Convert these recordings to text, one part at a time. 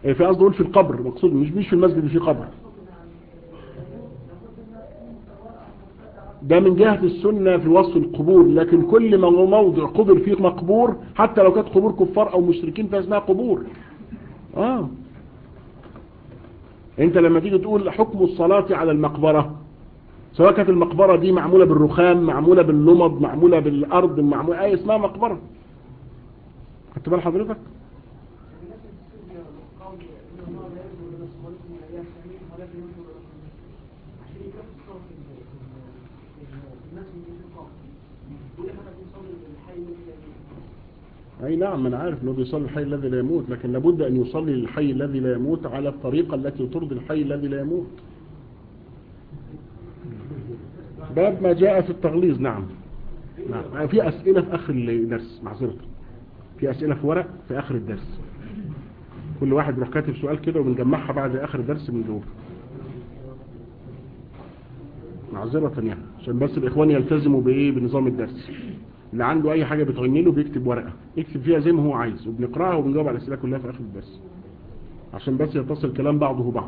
إيه في قصد اقول في القبر مقصود مش مش في المسجد اللي فيه قبر ده من جهة السنة في وصف القبور لكن كل ما هو موضع قبر فيه مقبور حتى لو كانت قبور كفار او مشركين فاسمها قبور اه انت لما تيجي تقول حكم الصلاة على المقبرة سواء كانت المقبرة دي معمولة بالرخام معمولة باللمض معمولة بالارض معمولة اي اسمها مقبرة خدت بال حضرتك اي نعم انا عارف انه بيصلي الحي الذي لا يموت لكن لابد ان يصلي للحي الذي لا يموت على الطريقة التي ترضي الحي الذي لا يموت باب ما جاء في التغليظ نعم نعم في اسئلة في اخر الدرس معذرة في اسئلة في ورق في اخر الدرس كل واحد يروح كاتب سؤال كده وبنجمعها بعد اخر الدرس من دول معذرة يعني عشان بس الاخوان يلتزموا بايه بنظام الدرس اللي عنده اي حاجة بتغني له بيكتب ورقة يكتب فيها زي ما هو عايز وبنقراها وبنجاوب على الاسئله كلها في اخر الدرس عشان بس يتصل كلام بعضه بعض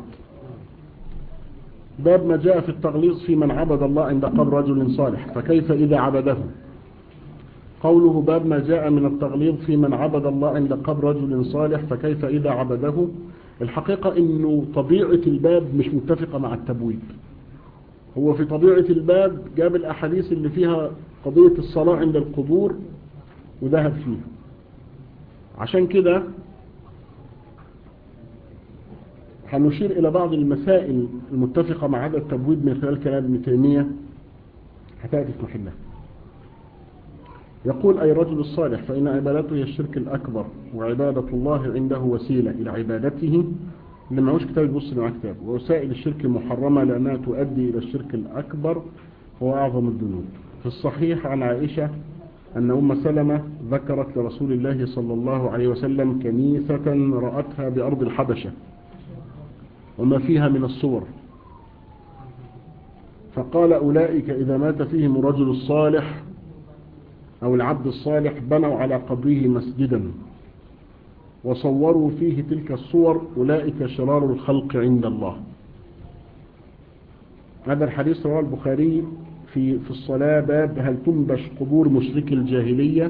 باب ما جاء في التغليظ في من عبد الله عند قبر رجل صالح فكيف إذا عبده قوله باب ما جاء من التغليظ في من عبد الله عند قبر رجل صالح فكيف إذا عبده الحقيقة انه طبيعة الباب مش متفقة مع التبويب هو في طبيعة الباب جاب الاحاديث اللي فيها قضية الصلاة عند القبور وذهب فيها عشان كده هنشير إلى بعض المسائل المتفقة مع هذا التبويب من خلال كلام ابن تيمية هتأتي في محلها يقول أي رجل الصالح فإن عبادته هي الشرك الأكبر وعبادة الله عنده وسيلة إلى عبادته اللي معهوش كتاب يبص مع كتاب ووسائل الشرك المحرمة لأنها تؤدي إلى الشرك الأكبر هو أعظم الذنوب في الصحيح عن عائشة أن أم سلمة ذكرت لرسول الله صلى الله عليه وسلم كنيسة رأتها بأرض الحبشة وما فيها من الصور فقال أولئك إذا مات فيهم الرجل الصالح أو العبد الصالح بنوا على قبره مسجدا وصوروا فيه تلك الصور أولئك شرار الخلق عند الله هذا الحديث رواه البخاري في في الصلاة باب هل تنبش قبور مشرك الجاهلية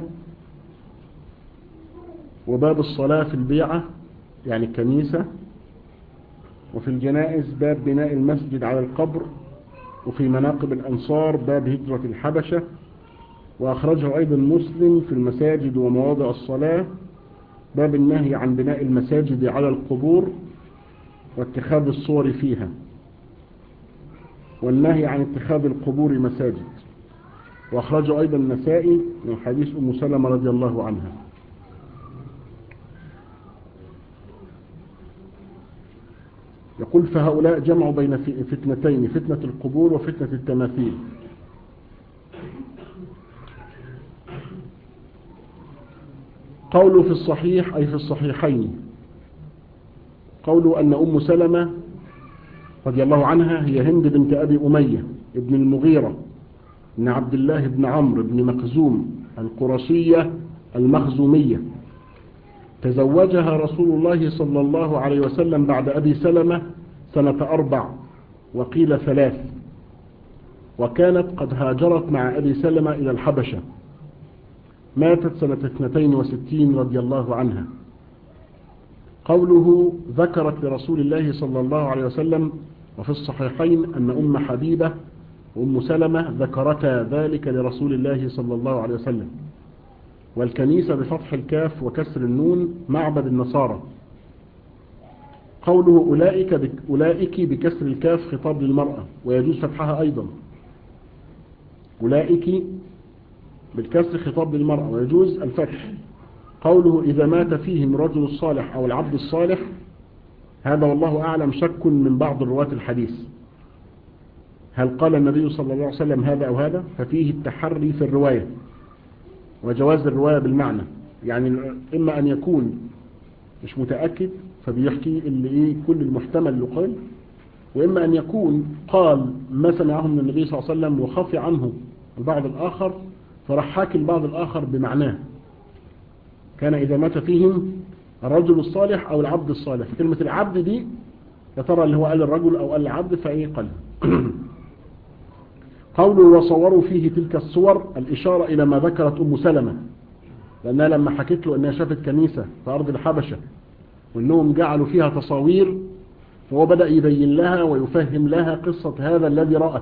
وباب الصلاة في البيعة يعني الكنيسة وفي الجنائز باب بناء المسجد على القبر وفي مناقب الأنصار باب هجرة الحبشة وأخرجه أيضا مسلم في المساجد ومواضع الصلاة باب النهي عن بناء المساجد على القبور واتخاذ الصور فيها والنهي عن اتخاذ القبور مساجد وأخرجه أيضا النسائي من حديث أم سلمة رضي الله عنها يقول فهؤلاء جمعوا بين فتنتين فتنة القبور وفتنة التماثيل قوله في الصحيح أي في الصحيحين قوله أن أم سلمة رضي الله عنها هي هند بنت أبي أمية ابن المغيرة بن عبد الله بن عمرو بن مخزوم القرشية المخزومية تزوجها رسول الله صلى الله عليه وسلم بعد أبي سلمة سنة أربع وقيل ثلاث وكانت قد هاجرت مع أبي سلمة إلى الحبشة ماتت سنة 62 رضي الله عنها قوله ذكرت لرسول الله صلى الله عليه وسلم وفي الصحيحين أن أم حبيبة وأم سلمة ذكرتا ذلك لرسول الله صلى الله عليه وسلم والكنيسة بفتح الكاف وكسر النون معبد النصارى قوله أولئك, بك أولئك بكسر الكاف خطاب للمرأة ويجوز فتحها أيضا أولئك بالكسر خطاب للمرأة ويجوز الفتح قوله إذا مات فيهم الرجل الصالح أو العبد الصالح هذا والله أعلم شك من بعض الرواة الحديث هل قال النبي صلى الله عليه وسلم هذا أو هذا ففيه التحري في الرواية وجواز الرواية بالمعنى يعني إما أن يكون مش متأكد فبيحكي اللي إيه كل المحتمل اللي قال وإما أن يكون قال ما سمعه من النبي صلى الله عليه وسلم وخفي عنه البعض الآخر فراح حاكي البعض الآخر بمعناه كان إذا مات فيهم الرجل الصالح أو العبد الصالح كلمة العبد دي يا ترى اللي هو قال الرجل أو قال العبد فإيه قال قولوا وصوروا فيه تلك الصور الإشارة إلى ما ذكرت أم سلمة لأنها لما حكت له أنها شافت كنيسة في أرض الحبشة وأنهم جعلوا فيها تصاوير فهو بدأ يبين لها ويفهم لها قصة هذا الذي رأت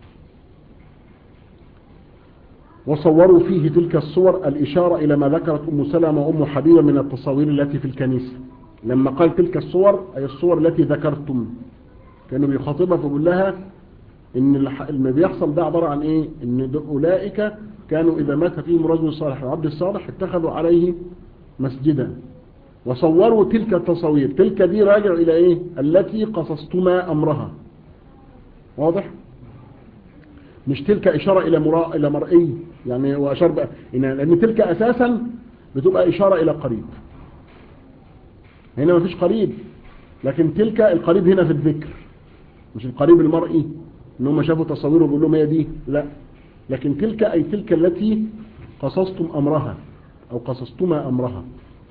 وصوروا فيه تلك الصور الإشارة إلى ما ذكرت أم سلمة وأم حبيبة من التصاوير التي في الكنيسة لما قال تلك الصور أي الصور التي ذكرتم كانوا بيخاطبها فبقول لها ان اللي بيحصل ده عبارة عن ايه ان اولئك كانوا اذا مات فيهم رجل صالح وعبد الصالح اتخذوا عليه مسجدا وصوروا تلك التصوير تلك دي راجع الى ايه التي قصصتما امرها واضح مش تلك اشارة الى مراء الى مرئي يعني واشار بقى إن لان تلك اساسا بتبقى اشارة الى قريب هنا مفيش قريب لكن تلك القريب هنا في الذكر مش القريب المرئي ان هم شافوا تصويره وبيقول لهم هي دي لا لكن تلك اي تلك التي قصصتم امرها او قصصتما امرها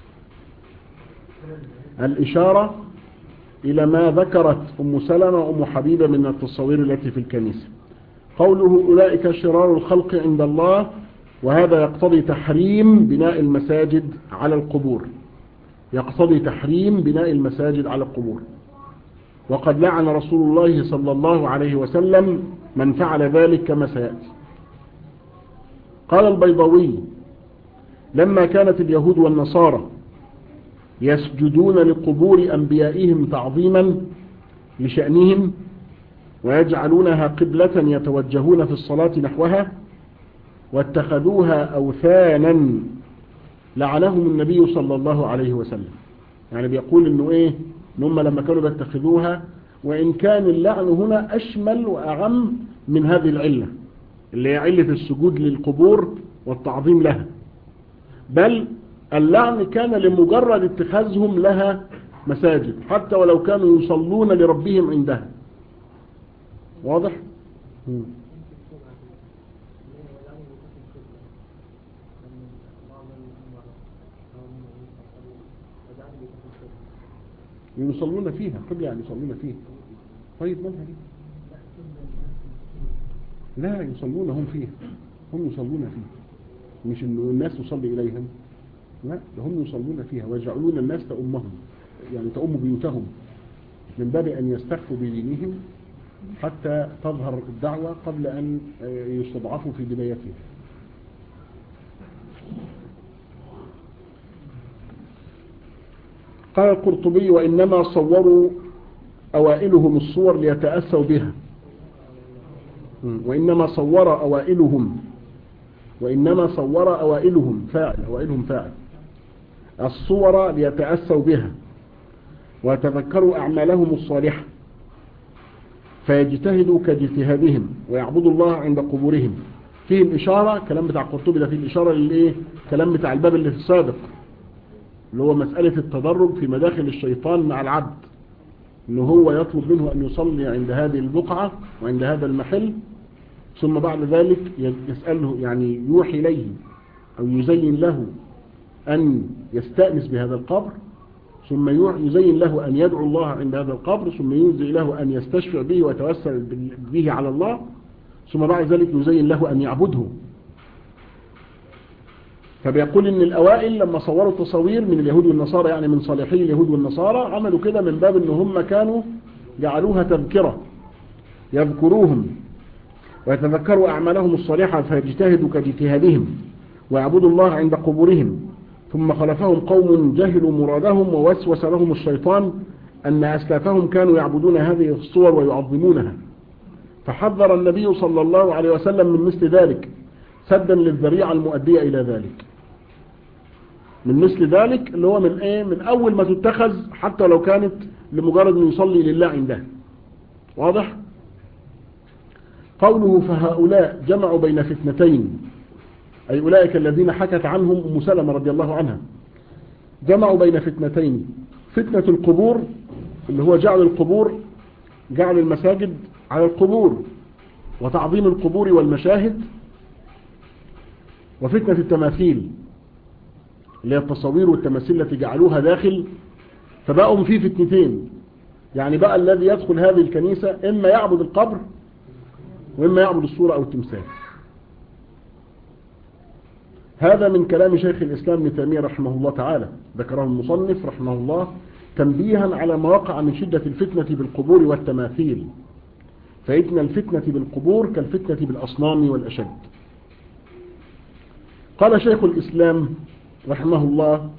الاشارة الى ما ذكرت ام سلمة وام حبيبة من التصوير التي في الكنيسة قوله اولئك شرار الخلق عند الله وهذا يقتضي تحريم بناء المساجد على القبور يقتضي تحريم بناء المساجد على القبور وقد لعن رسول الله صلى الله عليه وسلم من فعل ذلك كما سيأتي قال البيضوي لما كانت اليهود والنصارى يسجدون لقبور أنبيائهم تعظيما لشأنهم ويجعلونها قبلة يتوجهون في الصلاة نحوها واتخذوها أوثانا لعنهم النبي صلى الله عليه وسلم يعني بيقول انه ايه ان هم لما كانوا بيتخذوها وان كان اللعن هنا اشمل واعم من هذه العلة اللي هي علة السجود للقبور والتعظيم لها بل اللعن كان لمجرد اتخاذهم لها مساجد حتى ولو كانوا يصلون لربهم عندها واضح؟ مم. يصلون فيها قبل يعني يصلون فيها طيب مالها دي لا يصلون هم فيها هم يصلون فيها مش انه الناس تصلي اليهم لا ده هم يصلون فيها ويجعلون الناس تأمهم يعني تأم بيوتهم من باب ان يستخفوا بدينهم حتى تظهر الدعوة قبل ان يستضعفوا في بدايتها قال القرطبي وإنما صوروا أوائلهم الصور ليتأسوا بها وإنما صور أوائلهم وإنما صور أوائلهم فاعل أوائلهم فاعل الصور ليتأسوا بها ويتذكروا أعمالهم الصالحة فيجتهدوا كاجتهادهم ويعبدوا الله عند قبورهم فيه الإشارة كلام بتاع القرطبي ده فيه الإشارة للإيه كلام بتاع الباب اللي في السابق اللي هو مسألة التدرج في مداخل الشيطان مع العبد انه هو يطلب منه ان يصلي عند هذه البقعة وعند هذا المحل ثم بعد ذلك يسأله يعني يوحي إليه أو يزين له أن يستأنس بهذا القبر ثم يزين له أن يدعو الله عند هذا القبر ثم ينزل له أن يستشفع به ويتوسل به على الله ثم بعد ذلك يزين له أن يعبده فبيقول ان الاوائل لما صوروا تصاوير من اليهود والنصارى يعني من صالحي اليهود والنصارى عملوا كده من باب ان هم كانوا جعلوها تذكرة يذكروهم ويتذكروا اعمالهم الصالحة فيجتهدوا كاجتهادهم ويعبدوا الله عند قبورهم ثم خلفهم قوم جهلوا مرادهم ووسوس لهم الشيطان ان اسلافهم كانوا يعبدون هذه الصور ويعظمونها فحذر النبي صلى الله عليه وسلم من مثل ذلك سدا للذريعة المؤدية إلى ذلك من مثل ذلك اللي هو من ايه من اول ما تتخذ حتى لو كانت لمجرد ان يصلي لله عنده واضح قوله فهؤلاء جمعوا بين فتنتين اي اولئك الذين حكت عنهم ام سلمة رضي الله عنها جمعوا بين فتنتين فتنة القبور اللي هو جعل القبور جعل المساجد على القبور وتعظيم القبور والمشاهد وفتنة التماثيل اللي هي التصاوير والتماثيل التي جعلوها داخل فبقوا في فتنتين يعني بقى الذي يدخل هذه الكنيسة إما يعبد القبر وإما يعبد الصورة أو التمثال هذا من كلام شيخ الإسلام ابن تيمية رحمه الله تعالى ذكره المصنف رحمه الله تنبيها على ما وقع من شدة الفتنة بالقبور والتماثيل فإن الفتنة بالقبور كالفتنة بالأصنام والأشد قال شيخ الإسلام رحمه الله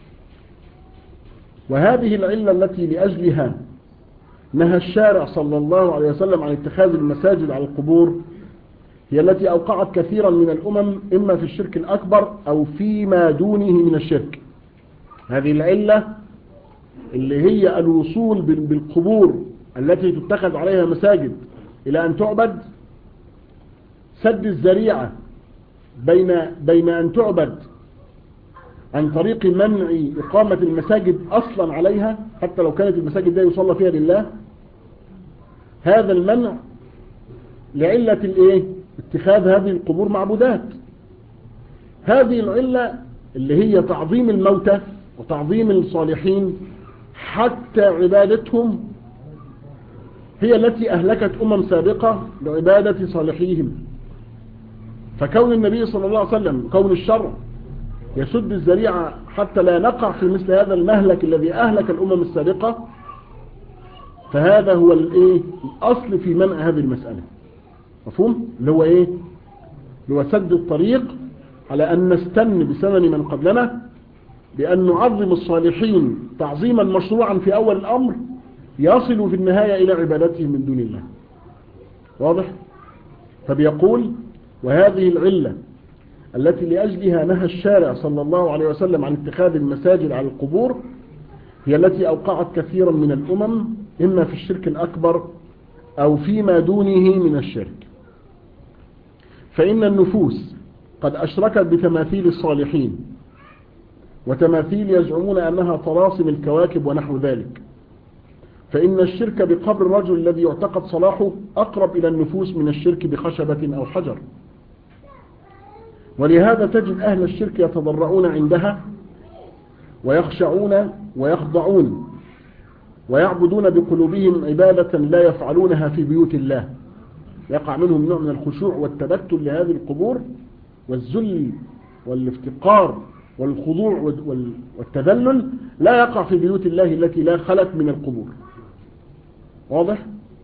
وهذه العلة التي لأجلها نهى الشارع صلى الله عليه وسلم عن اتخاذ المساجد على القبور هي التي أوقعت كثيرا من الأمم إما في الشرك الأكبر أو فيما دونه من الشرك هذه العلة اللي هي الوصول بالقبور التي تتخذ عليها مساجد إلى أن تعبد سد الزريعة بين, بين أن تعبد عن طريق منع إقامة المساجد أصلا عليها حتى لو كانت المساجد دي يصلى فيها لله هذا المنع لعلة الايه اتخاذ هذه القبور معبودات هذه العلة اللي هي تعظيم الموتى وتعظيم الصالحين حتى عبادتهم هي التي أهلكت أمم سابقة لعبادة صالحيهم فكون النبي صلى الله عليه وسلم كون الشرع يسد الزريعة حتى لا نقع في مثل هذا المهلك الذي أهلك الأمم السابقة فهذا هو الايه الأصل في منع هذه المسألة مفهوم اللي هو ايه اللي هو سد الطريق على أن نستن بسنن من قبلنا بأن نعظم الصالحين تعظيما مشروعا في أول الأمر يصل في النهاية إلى عبادتهم من دون الله واضح فبيقول وهذه العلة التي لأجلها نهى الشارع صلى الله عليه وسلم عن اتخاذ المساجد على القبور هي التي أوقعت كثيرا من الأمم إما في الشرك الأكبر أو فيما دونه من الشرك فإن النفوس قد أشركت بتماثيل الصالحين وتماثيل يزعمون أنها طلاسم الكواكب ونحو ذلك فإن الشرك بقبر الرجل الذي يعتقد صلاحه أقرب إلى النفوس من الشرك بخشبة أو حجر ولهذا تجد أهل الشرك يتضرعون عندها ويخشعون ويخضعون ويعبدون بقلوبهم عبادة لا يفعلونها في بيوت الله يقع منهم نوع من الخشوع والتبتل لهذه القبور والذل والافتقار والخضوع والتذلل لا يقع في بيوت الله التي لا خلت من القبور واضح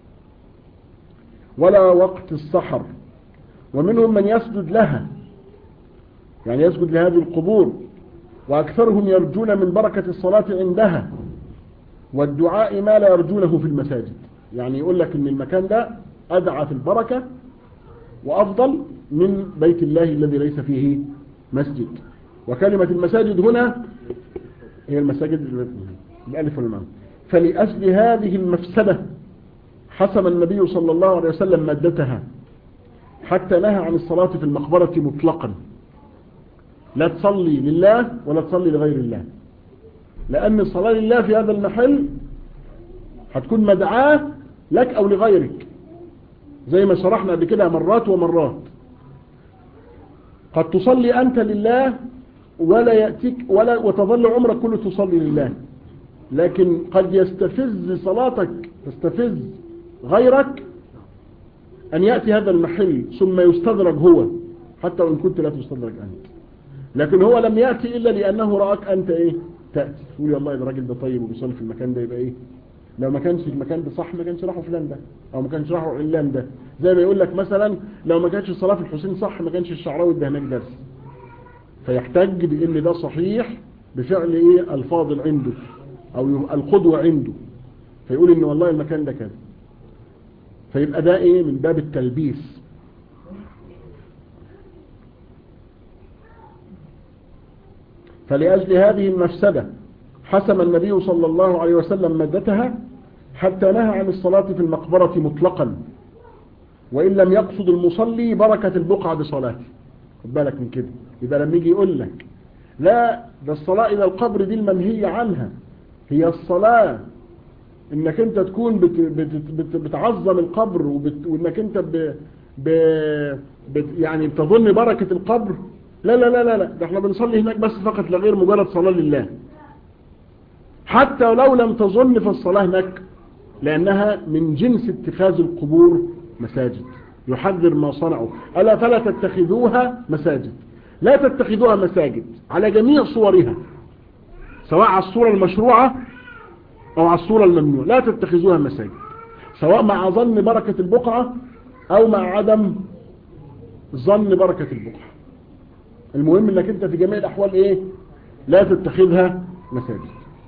ولا وقت السحر ومنهم من يسجد لها يعني يسجد لهذه القبور وأكثرهم يرجون من بركة الصلاة عندها والدعاء ما لا يرجونه في المساجد يعني يقول لك ان المكان ده أدعى في البركة وأفضل من بيت الله الذي ليس فيه مسجد وكلمة المساجد هنا هي المساجد الألف والمام فلأجل هذه المفسدة حسم النبي صلى الله عليه وسلم مادتها حتى نهى عن الصلاة في المقبرة مطلقا لا تصلي لله ولا تصلي لغير الله لأن الصلاة لله في هذا المحل هتكون مدعاة لك أو لغيرك زي ما شرحنا قبل كده مرات ومرات قد تصلي أنت لله ولا يأتيك ولا وتظل عمرك كله تصلي لله لكن قد يستفز صلاتك تستفز غيرك أن يأتي هذا المحل ثم يستدرج هو حتى وإن كنت لا تستدرج أنت لكن هو لم يأتي إلا لأنه رأك أنت إيه تأتي تقول يا الله إذا الراجل ده طيب وبيصلي في المكان ده يبقى إيه لو ما كانش المكان ده صح ما كانش راحوا فلان ده أو ما كانش راحوا علان ده زي ما يقول لك مثلا لو ما كانش الصلاة في الحسين صح ما كانش الشعراوي ده هناك درس فيحتج بأن ده صحيح بفعل إيه الفاضل عنده أو القدوة عنده فيقول إن والله المكان ده كذا فيبقى ده إيه من باب التلبيس فلأجل هذه المفسدة حسم النبي صلى الله عليه وسلم مدتها حتى نهى عن الصلاة في المقبرة مطلقا وإن لم يقصد المصلي بركة البقعة بصلاته خد بالك من كده يبقى لما يجي يقول لك لا ده الصلاة إلى القبر دي المنهية عنها هي الصلاة انك انت تكون بت بت بت بتعظم القبر وبت وانك انت ب ب بت يعني بتظن بركة القبر لا لا لا لا لا ده احنا بنصلي هناك بس فقط لغير مجرد صلاة لله حتى لو لم تظن في الصلاة هناك لأنها من جنس اتخاذ القبور مساجد يحذر ما صنعوا ألا فلا تتخذوها مساجد لا تتخذوها مساجد على جميع صورها سواء على الصورة المشروعة أو على الصورة الممنوعة لا تتخذوها مساجد سواء مع ظن بركة البقعة أو مع عدم ظن بركة البقعة المهم انك انت في جميع الأحوال ايه لا تتخذها مساجد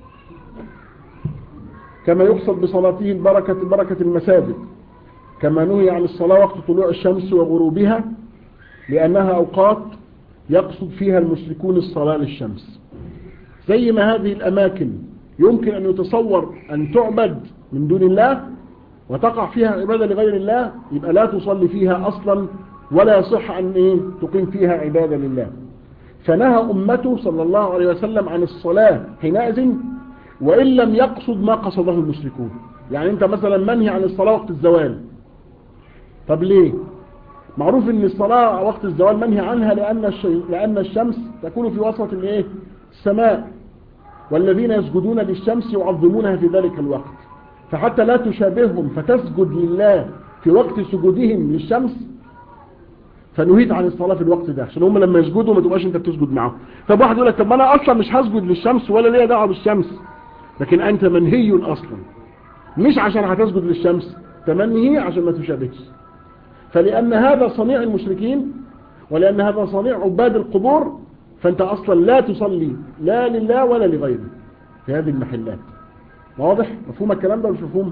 كما يقصد بصلاته البركة بركة المساجد كما نهي عن الصلاة وقت طلوع الشمس وغروبها لأنها أوقات يقصد فيها المشركون الصلاة للشمس زي ما هذه الأماكن يمكن أن يتصور أن تعبد من دون الله وتقع فيها عبادة لغير الله يبقى لا تصلي فيها أصلا ولا يصح أن إيه تقيم فيها عبادة لله فنهى أمته صلى الله عليه وسلم عن الصلاة حينئذ وإن لم يقصد ما قصده المشركون يعني أنت مثلا منهي عن الصلاة وقت الزوال طب ليه معروف ان الصلاة وقت الزوال منهي عنها لأن, الشي... لأن الشمس تكون في وسط الايه السماء والذين يسجدون للشمس يعظمونها في ذلك الوقت فحتى لا تشابههم فتسجد لله في وقت سجودهم للشمس فنهيت عن الصلاة في الوقت ده عشان هم لما يسجدوا ما تبقاش انت بتسجد معاهم طب واحد يقول لك طب انا اصلا مش هسجد للشمس ولا ليا دعوه بالشمس لكن انت منهي اصلا مش عشان هتسجد للشمس تمنهي عشان ما تشابهش فلأن هذا صنيع المشركين ولأن هذا صنيع عباد القبور فأنت أصلا لا تصلي لا لله ولا لغيره في هذه المحلات واضح مفهوم الكلام ده مش مفهوم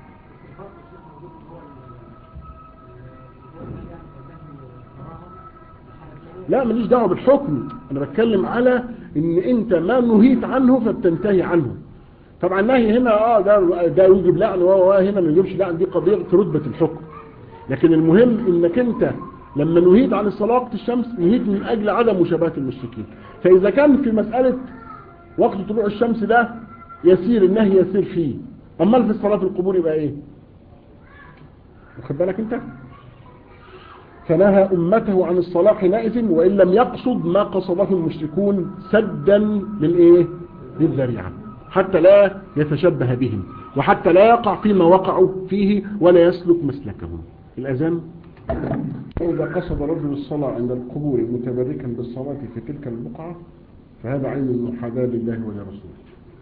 لا ماليش دعوه بالحكم انا بتكلم على ان انت ما نهيت عنه فبتنتهي عنه طبعا النهي هنا اه ده ده يوجب لعن وهو هنا ما يجيبش لعن دي قضيه في رتبه الحكم لكن المهم انك انت لما نهيت عن الصلاة وقت الشمس نهيت من اجل عدم مشابهة المشركين فاذا كان في مسألة وقت طلوع الشمس ده يسير النهي يسير فيه امال في الصلاة في القبور يبقى ايه واخد بالك انت فنهى امته عن الصلاة حينئذ وان لم يقصد ما قصده المشركون سدا للايه للذريعة حتى لا يتشبه بهم وحتى لا يقع فيما وقعوا فيه ولا يسلك مسلكهم الأذان إذا قصد رجل الصلاة عند القبور متبركا بالصلاة في تلك البقعة فهذا عين المحاذاة لله ولرسوله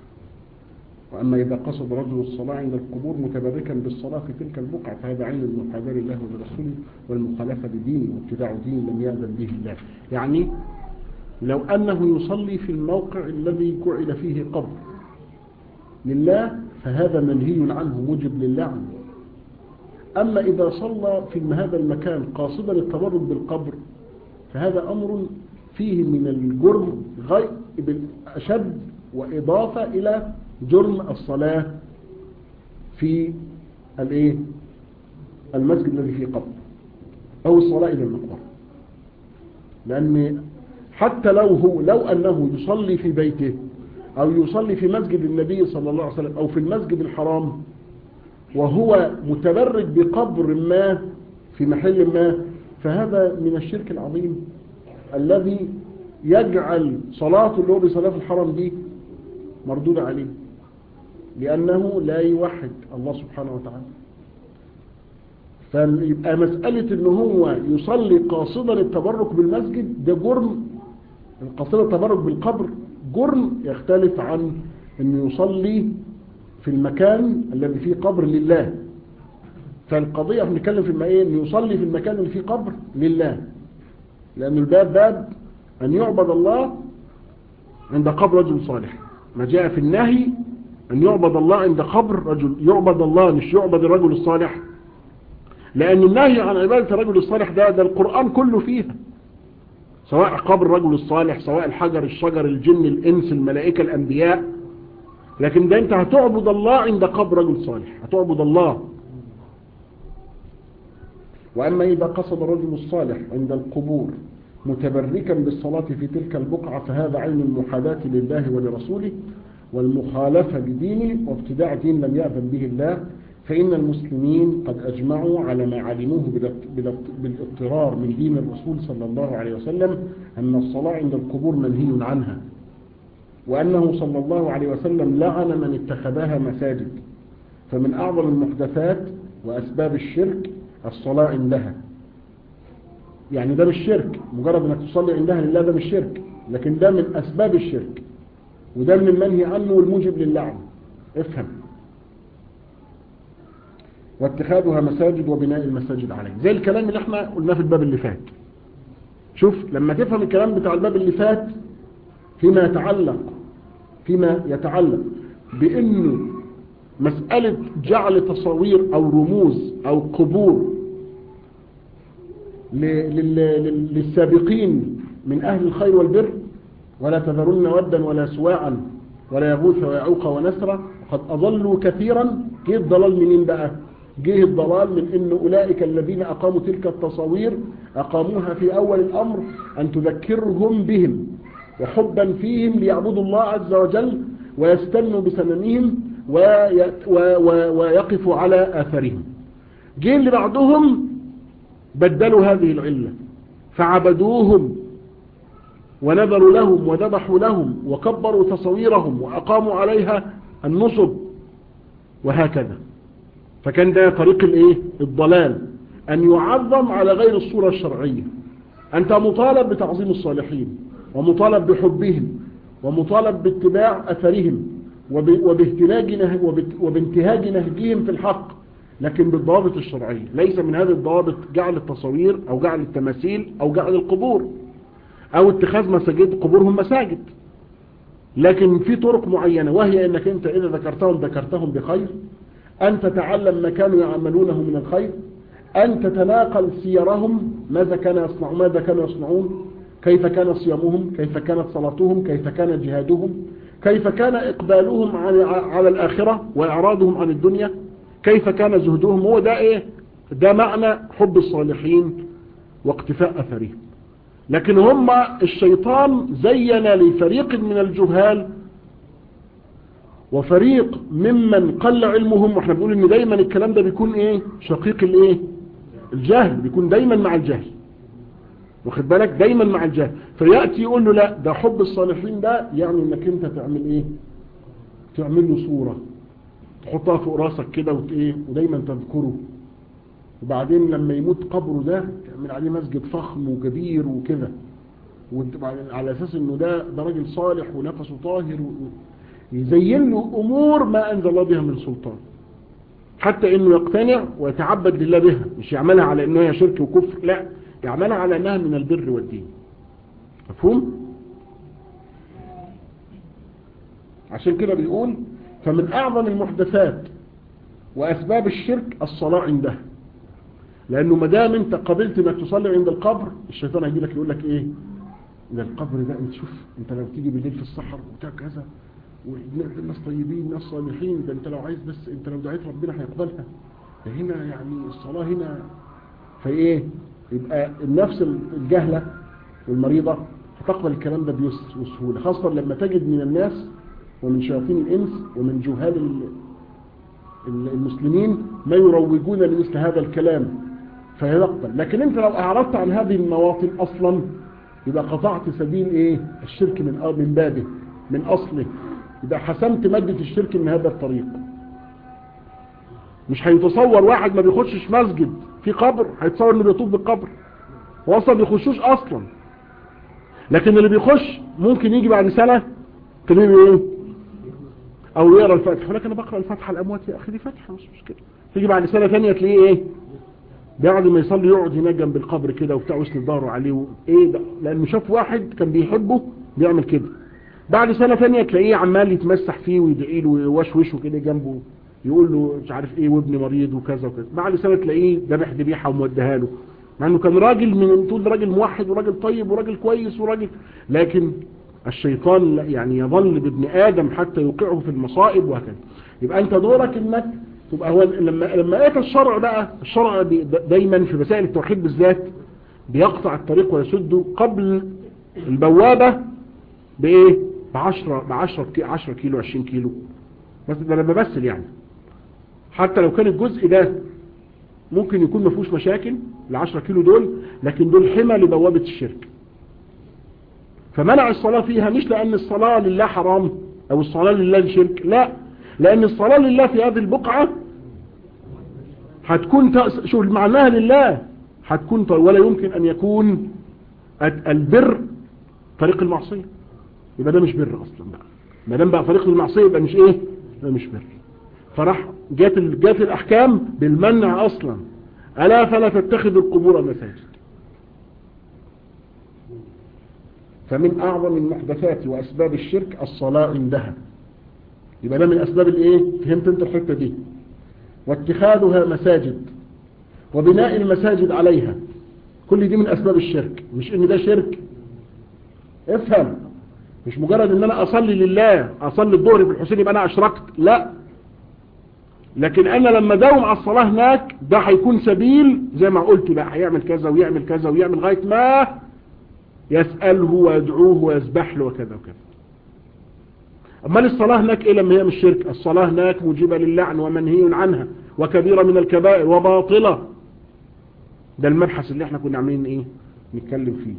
وأما إذا قصد رجل الصلاة عند القبور متبركا بالصلاة في تلك البقعة فهذا عين المحاذاة لله ولرسوله والمخالفة لدينه وابتداع دين لم يأذن به الله يعني لو أنه يصلي في الموقع الذي جعل فيه قبر لله فهذا منهي عنه موجب للعن أما إذا صلى في هذا المكان قاصدا التبرك بالقبر فهذا أمر فيه من الجرم غير أشد وإضافة إلى جرم الصلاة في الايه المسجد الذي فيه قبر أو الصلاة إلى المقبرة لأن حتى لو هو لو أنه يصلي في بيته أو يصلي في مسجد النبي صلى الله عليه وسلم أو في المسجد الحرام وهو متبرك بقبر ما في محل ما فهذا من الشرك العظيم الذي يجعل صلاته اللي هو بصلاة في الحرم دي مردود عليه لأنه لا يوحد الله سبحانه وتعالى فيبقى مسألة ان هو يصلي قاصدا التبرك بالمسجد ده جرم قاصدا التبرك بالقبر جرم يختلف عن انه يصلي في المكان الذي فيه قبر لله فالقضية بنتكلم في ايه انه يصلي في المكان اللي فيه قبر لله لأن الباب باب أن يعبد الله عند قبر رجل صالح ما جاء في النهي أن يعبد الله عند قبر رجل يعبد الله مش يعبد الرجل الصالح لأن النهي عن عبادة الرجل الصالح ده ده القرآن كله فيها سواء قبر الرجل الصالح سواء الحجر الشجر الجن الإنس الملائكة الأنبياء لكن ده أنت هتعبد الله عند قبر رجل صالح هتعبد الله وأما إذا قصد الرجل الصالح عند القبور متبركا بالصلاة في تلك البقعة فهذا عين المحاذاة لله ولرسوله والمخالفة بدينه وابتداع دين لم يأذن به الله فإن المسلمين قد أجمعوا على ما علموه بالاضطرار من دين الرسول صلى الله عليه وسلم أن الصلاة عند القبور منهي عنها وأنه صلى الله عليه وسلم لعن من اتخذها مساجد فمن أعظم المحدثات وأسباب الشرك الصلاة عندها يعني ده مش شرك مجرد أنك تصلي عندها لله ده مش شرك لكن ده من أسباب الشرك وده من المنهي عنه والموجب للعن افهم واتخاذها مساجد وبناء المساجد عليه زي الكلام اللي احنا قلناه في الباب اللي فات شوف لما تفهم الكلام بتاع الباب اللي فات فيما يتعلق فيما يتعلق بانه مسألة جعل تصاوير او رموز او قبور للسابقين من اهل الخير والبر ولا تذرن ودا ولا سواعا ولا يغوث ويعوق ونسرا وقد اضلوا كثيرا جه الضلال منين بقى جه الضلال من ان اولئك الذين اقاموا تلك التصاوير اقاموها في اول الامر ان تذكرهم بهم وحبا فيهم ليعبدوا الله عز وجل ويستنوا بسننهم ويقفوا على آثارهم جه اللي بعدهم بدلوا هذه العلة فعبدوهم ونذروا لهم وذبحوا لهم وكبروا تصويرهم وأقاموا عليها النصب وهكذا فكان ده طريق الايه الضلال أن يعظم على غير الصورة الشرعية أنت مطالب بتعظيم الصالحين ومطالب بحبهم ومطالب باتباع أثرهم وباهتلاج نه وبانتهاج نهجهم في الحق لكن بالضوابط الشرعية ليس من هذه الضوابط جعل التصوير أو جعل التماثيل أو جعل القبور أو اتخاذ مساجد قبورهم مساجد لكن في طرق معينة وهي أنك أنت إذا ذكرتهم ذكرتهم بخير أن تتعلم ما كانوا يعملونه من الخير أن تتناقل سيرهم ماذا كان يصنعون ماذا كانوا يصنعون كيف كان صيامهم كيف كانت صلاتهم كيف كان جهادهم كيف كان إقبالهم على الآخرة وإعراضهم عن الدنيا كيف كان زهدهم هو ده إيه ده معنى حب الصالحين واقتفاء أثرهم لكن هم الشيطان زين لفريق من الجهال وفريق ممن قل علمهم واحنا بنقول ان دايما الكلام ده بيكون ايه شقيق الايه الجهل بيكون دايما مع الجهل واخد بالك دايما مع الجهل فيأتي يقول له لا ده حب الصالحين ده يعني انك انت تعمل ايه تعمل له صورة تحطها فوق راسك كده وايه ودايما تذكره وبعدين لما يموت قبره ده تعمل عليه مسجد فخم وكبير وكده على اساس انه ده ده راجل صالح ونفسه طاهر يزين له امور ما انزل الله بها من سلطان حتى انه يقتنع ويتعبد لله بها مش يعملها على انها شرك وكفر لا يعملها على انها من البر والدين مفهوم عشان كده بيقول فمن اعظم المحدثات واسباب الشرك الصلاة عندها لانه ما دام انت قبلت انك تصلي عند القبر الشيطان هيجي لك يقول لك ايه ده القبر ده انت شوف انت لو تيجي بالليل في الصحر وبتاع كذا والناس طيبين ناس صالحين ده انت لو عايز بس انت لو دعيت ربنا هيقبلها ده هنا يعني الصلاة هنا فايه يبقى النفس الجهلة والمريضة هتقبل الكلام ده بيسر وسهولة خاصة لما تجد من الناس ومن شياطين الإنس ومن جهال المسلمين ما يروجون لمثل هذا الكلام فيقبل لكن انت لو اعرضت عن هذه المواطن اصلا يبقى قطعت سبيل ايه الشرك من من بابه من اصله يبقى حسمت مادة الشرك من هذا الطريق مش هيتصور واحد ما بيخشش مسجد في قبر هيتصور انه بيطوف بالقبر هو اصلا بيخشوش اصلا لكن اللي بيخش ممكن يجي بعد سنة تلاقيه ايه او يقرا الفاتحه ولكن انا بقرا الفاتحه الاموات يا اخي دي فاتحه مش مشكله تيجي بعد سنه ثانيه تلاقيه ايه بعد ما يصلي يقعد هناك جنب القبر كده وبتاع ويسند ظهره عليه و... ايه ده لانه شاف واحد كان بيحبه بيعمل كده بعد سنه ثانيه تلاقيه عمال يتمسح فيه ويدعي له ويوشوشه كده جنبه يقول له مش عارف ايه وابني مريض وكذا وكذا بعد سنه تلاقيه ذبح ذبيحه وموديها له مع انه كان راجل من تقول راجل موحد وراجل طيب وراجل كويس وراجل لكن الشيطان يعني يظل بابن آدم حتى يوقعه في المصائب وهكذا يبقى أنت دورك إنك تبقى هو لما لما اتى الشرع بقى الشرع دايما في مسائل التوحيد بالذات بيقطع الطريق ويسده قبل البوابة بإيه ب 10 ب 10 10 كيلو 20 كيلو بس ده انا بمثل يعني حتى لو كان الجزء ده ممكن يكون ما فيهوش مشاكل العشرة كيلو دول لكن دول حمى لبوابة الشرك فمنع الصلاة فيها مش لأن الصلاة لله حرام أو الصلاة لله شرك لا لأن الصلاة لله في هذه البقعة هتكون تأس... شوف معناها لله هتكون ط... ولا يمكن أن يكون البر طريق المعصية يبقى ده مش بر أصلا بقى ما دام بقى طريق المعصية يبقى مش إيه ده مش بر فراح جات ال... جات الأحكام بالمنع أصلا ألا فلا تتخذ القبور مساجد فمن أعظم المحدثات وأسباب الشرك الصلاة عندها يبقى ده من أسباب الإيه فهمت أنت الحتة دي واتخاذها مساجد وبناء المساجد عليها كل دي من أسباب الشرك مش إن ده شرك افهم مش مجرد إن أنا أصلي لله أصلي الظهر في الحسين يبقى أنا أشركت لا لكن أنا لما داوم على الصلاة هناك ده هيكون سبيل زي ما قلت بقى هيعمل كذا ويعمل كذا ويعمل لغاية ما يسأله ويدعوه ويسبح له وكذا وكذا أما الصلاة هناك إيه لما هي مش شرك الصلاة هناك موجبة للعن ومنهي عنها وكبيرة من الكبائر وباطلة ده المبحث اللي احنا كنا عاملين ايه نتكلم فيه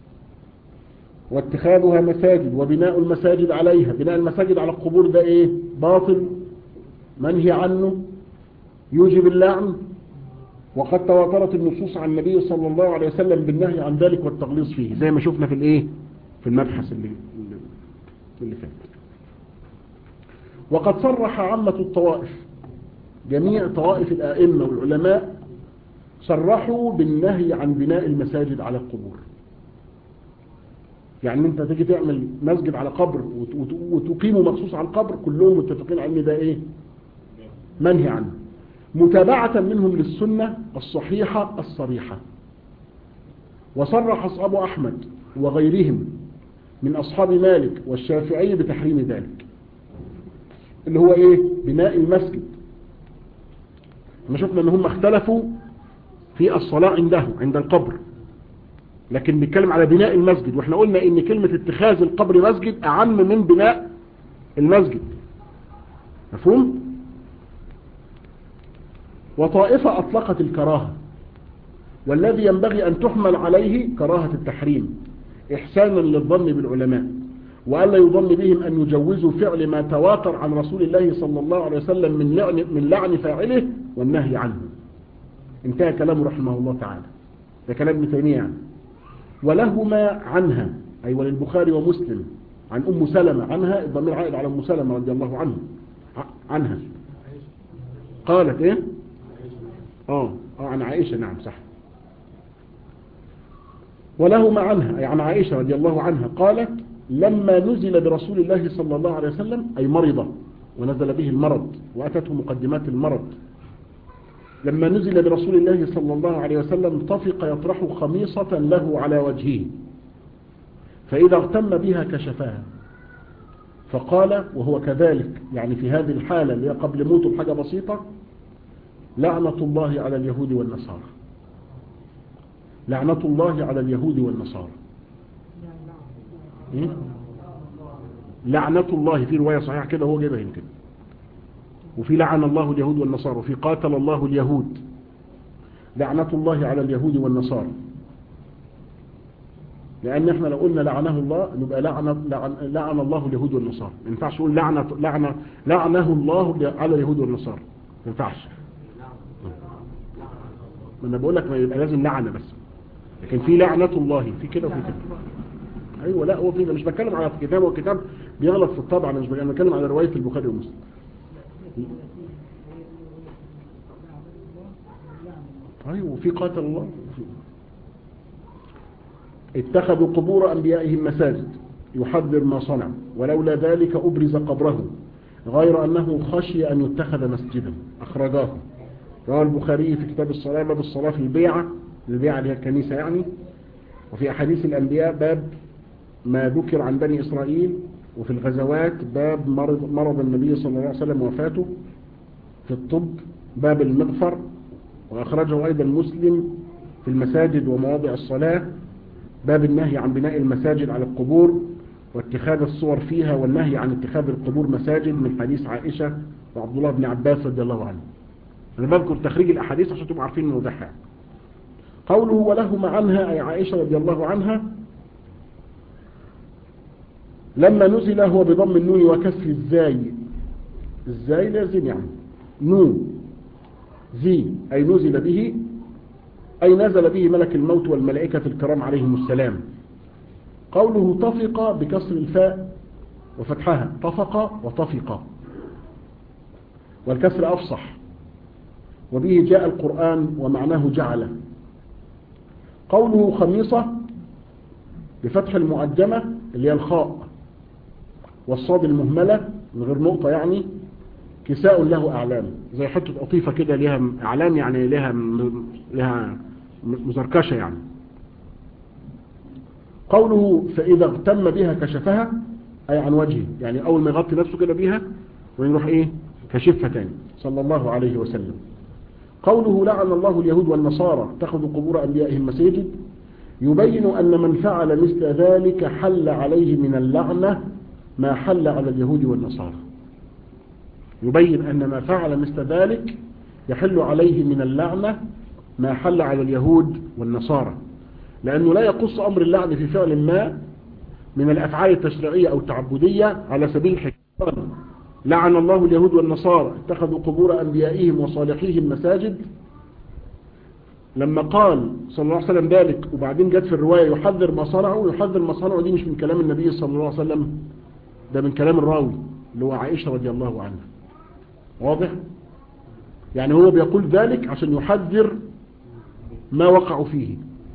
واتخاذها مساجد وبناء المساجد عليها بناء المساجد على القبور ده ايه باطل منهي عنه يوجب اللعن وقد تواترت النصوص عن النبي صلى الله عليه وسلم بالنهي عن ذلك والتغليظ فيه زي ما شفنا في الايه في المبحث اللي اللي فات وقد صرح عامة الطوائف جميع طوائف الآئمة والعلماء صرحوا بالنهي عن بناء المساجد على القبور يعني انت تيجي تعمل مسجد على قبر وتقيمه مخصوص على القبر كلهم متفقين على ان ده ايه منهي عنه متابعة منهم للسنة الصحيحة الصريحة وصرح أصحاب أحمد وغيرهم من أصحاب مالك والشافعي بتحريم ذلك اللي هو إيه بناء المسجد احنا شفنا ان هم اختلفوا في الصلاة عنده عند القبر لكن بيتكلم على بناء المسجد واحنا قلنا ان كلمة اتخاذ القبر مسجد اعم من بناء المسجد مفهوم وطائفة اطلقت الكراهة والذي ينبغي ان تحمل عليه كراهة التحريم احسانا للظن بالعلماء وألا يظن بهم أن يجوزوا فعل ما تواتر عن رسول الله صلى الله عليه وسلم من لعن, من لعن فاعله والنهي عنه انتهى كلامه رحمه الله تعالى ده كلام ابن تيمية يعني ولهما عنها أي وللبخاري ومسلم عن أم سلمة عنها الضمير عائد على أم سلمة رضي الله عنه عنها قالت ايه اه اه عن عائشة نعم صح ولهما عنها أي عن عائشة رضي الله عنها قالت لما نزل برسول الله صلى الله عليه وسلم أي مرض ونزل به المرض وأتته مقدمات المرض لما نزل برسول الله صلى الله عليه وسلم طفق يطرح خميصة له على وجهه فإذا اغتم بها كشفاها فقال وهو كذلك يعني في هذه الحالة اللي قبل موته بحاجة بسيطة لعنة الله على اليهود والنصارى لعنة الله على اليهود والنصارى إيه؟ لعنة الله في رواية صحيحة كده هو جايبها يمكن وفي لعن الله اليهود والنصارى وفي قاتل الله اليهود لعنة الله على اليهود والنصارى لأن احنا لو قلنا لعنه الله نبقى لعن, لعن, لعن الله اليهود والنصارى ما ينفعش نقول لعنة لعنة لعنه الله على اليهود والنصارى ما ينفعش ما انا بقول لك ما يبقى لازم لعنة بس لكن في لعنة الله في كده وفي كده ايوه لا هو في مش بتكلم على الكتاب والكتاب بيغلط في الطبع انا مش بتكلم بتكلم على روايه البخاري ومسلم ايوه وفي قاتل الله اتخذوا قبور انبيائهم مساجد يحذر ما صنع ولولا ذلك ابرز قبره غير انه خشي ان يتخذ مسجدا اخرجاه رواه البخاري في كتاب الصلاه باب الصلاه في البيعه البيعه اللي هي الكنيسه يعني وفي احاديث الانبياء باب ما ذكر عن بني إسرائيل وفي الغزوات باب مرض, مرض النبي صلى الله عليه وسلم وفاته في الطب باب المغفر وأخرجه أيضا مسلم في المساجد ومواضع الصلاة باب النهي عن بناء المساجد على القبور واتخاذ الصور فيها والنهي عن اتخاذ القبور مساجد من حديث عائشة وعبد الله بن عباس رضي الله عنه أنا بذكر تخريج الأحاديث عشان تبقوا عارفين موضحها قوله ولهما عنها أي عائشة رضي الله عنها لما نزل هو بضم النون وكسر الزاي الزاي لازم يعني نون زي أي نزل به أي نزل به ملك الموت والملائكة الكرام عليهم السلام قوله طفق بكسر الفاء وفتحها طفق وطفق والكسر أفصح وبه جاء القرآن ومعناه جعل قوله خميصة بفتح المعجمة اللي هي الخاء والصاد المهملة من غير نقطة يعني كساء له أعلام زي حتة قطيفة كده لها أعلام يعني لها لها مزركشة يعني قوله فإذا اغتم بها كشفها أي عن وجهه يعني أول ما يغطي نفسه كده بيها ويروح إيه كشفها تاني صلى الله عليه وسلم قوله لعن الله اليهود والنصارى اتخذوا قبور أنبيائهم مساجد يبين أن من فعل مثل ذلك حل عليه من اللعنة ما حل على اليهود والنصارى يبين أن ما فعل مثل ذلك يحل عليه من اللعنة ما حل على اليهود والنصارى لأنه لا يقص أمر اللعن في فعل ما من الأفعال التشريعية أو التعبدية على سبيل الحكمة لعن الله اليهود والنصارى اتخذوا قبور أنبيائهم وصالحيهم مساجد لما قال صلى الله عليه وسلم ذلك وبعدين جت في الرواية يحذر ما صنعوا يحذر ما صنعوا دي مش من كلام النبي صلى الله عليه وسلم ده من كلام الراوي اللي هو عائشة رضي الله عنها واضح يعني هو بيقول ذلك عشان يحذر ما وقعوا فيه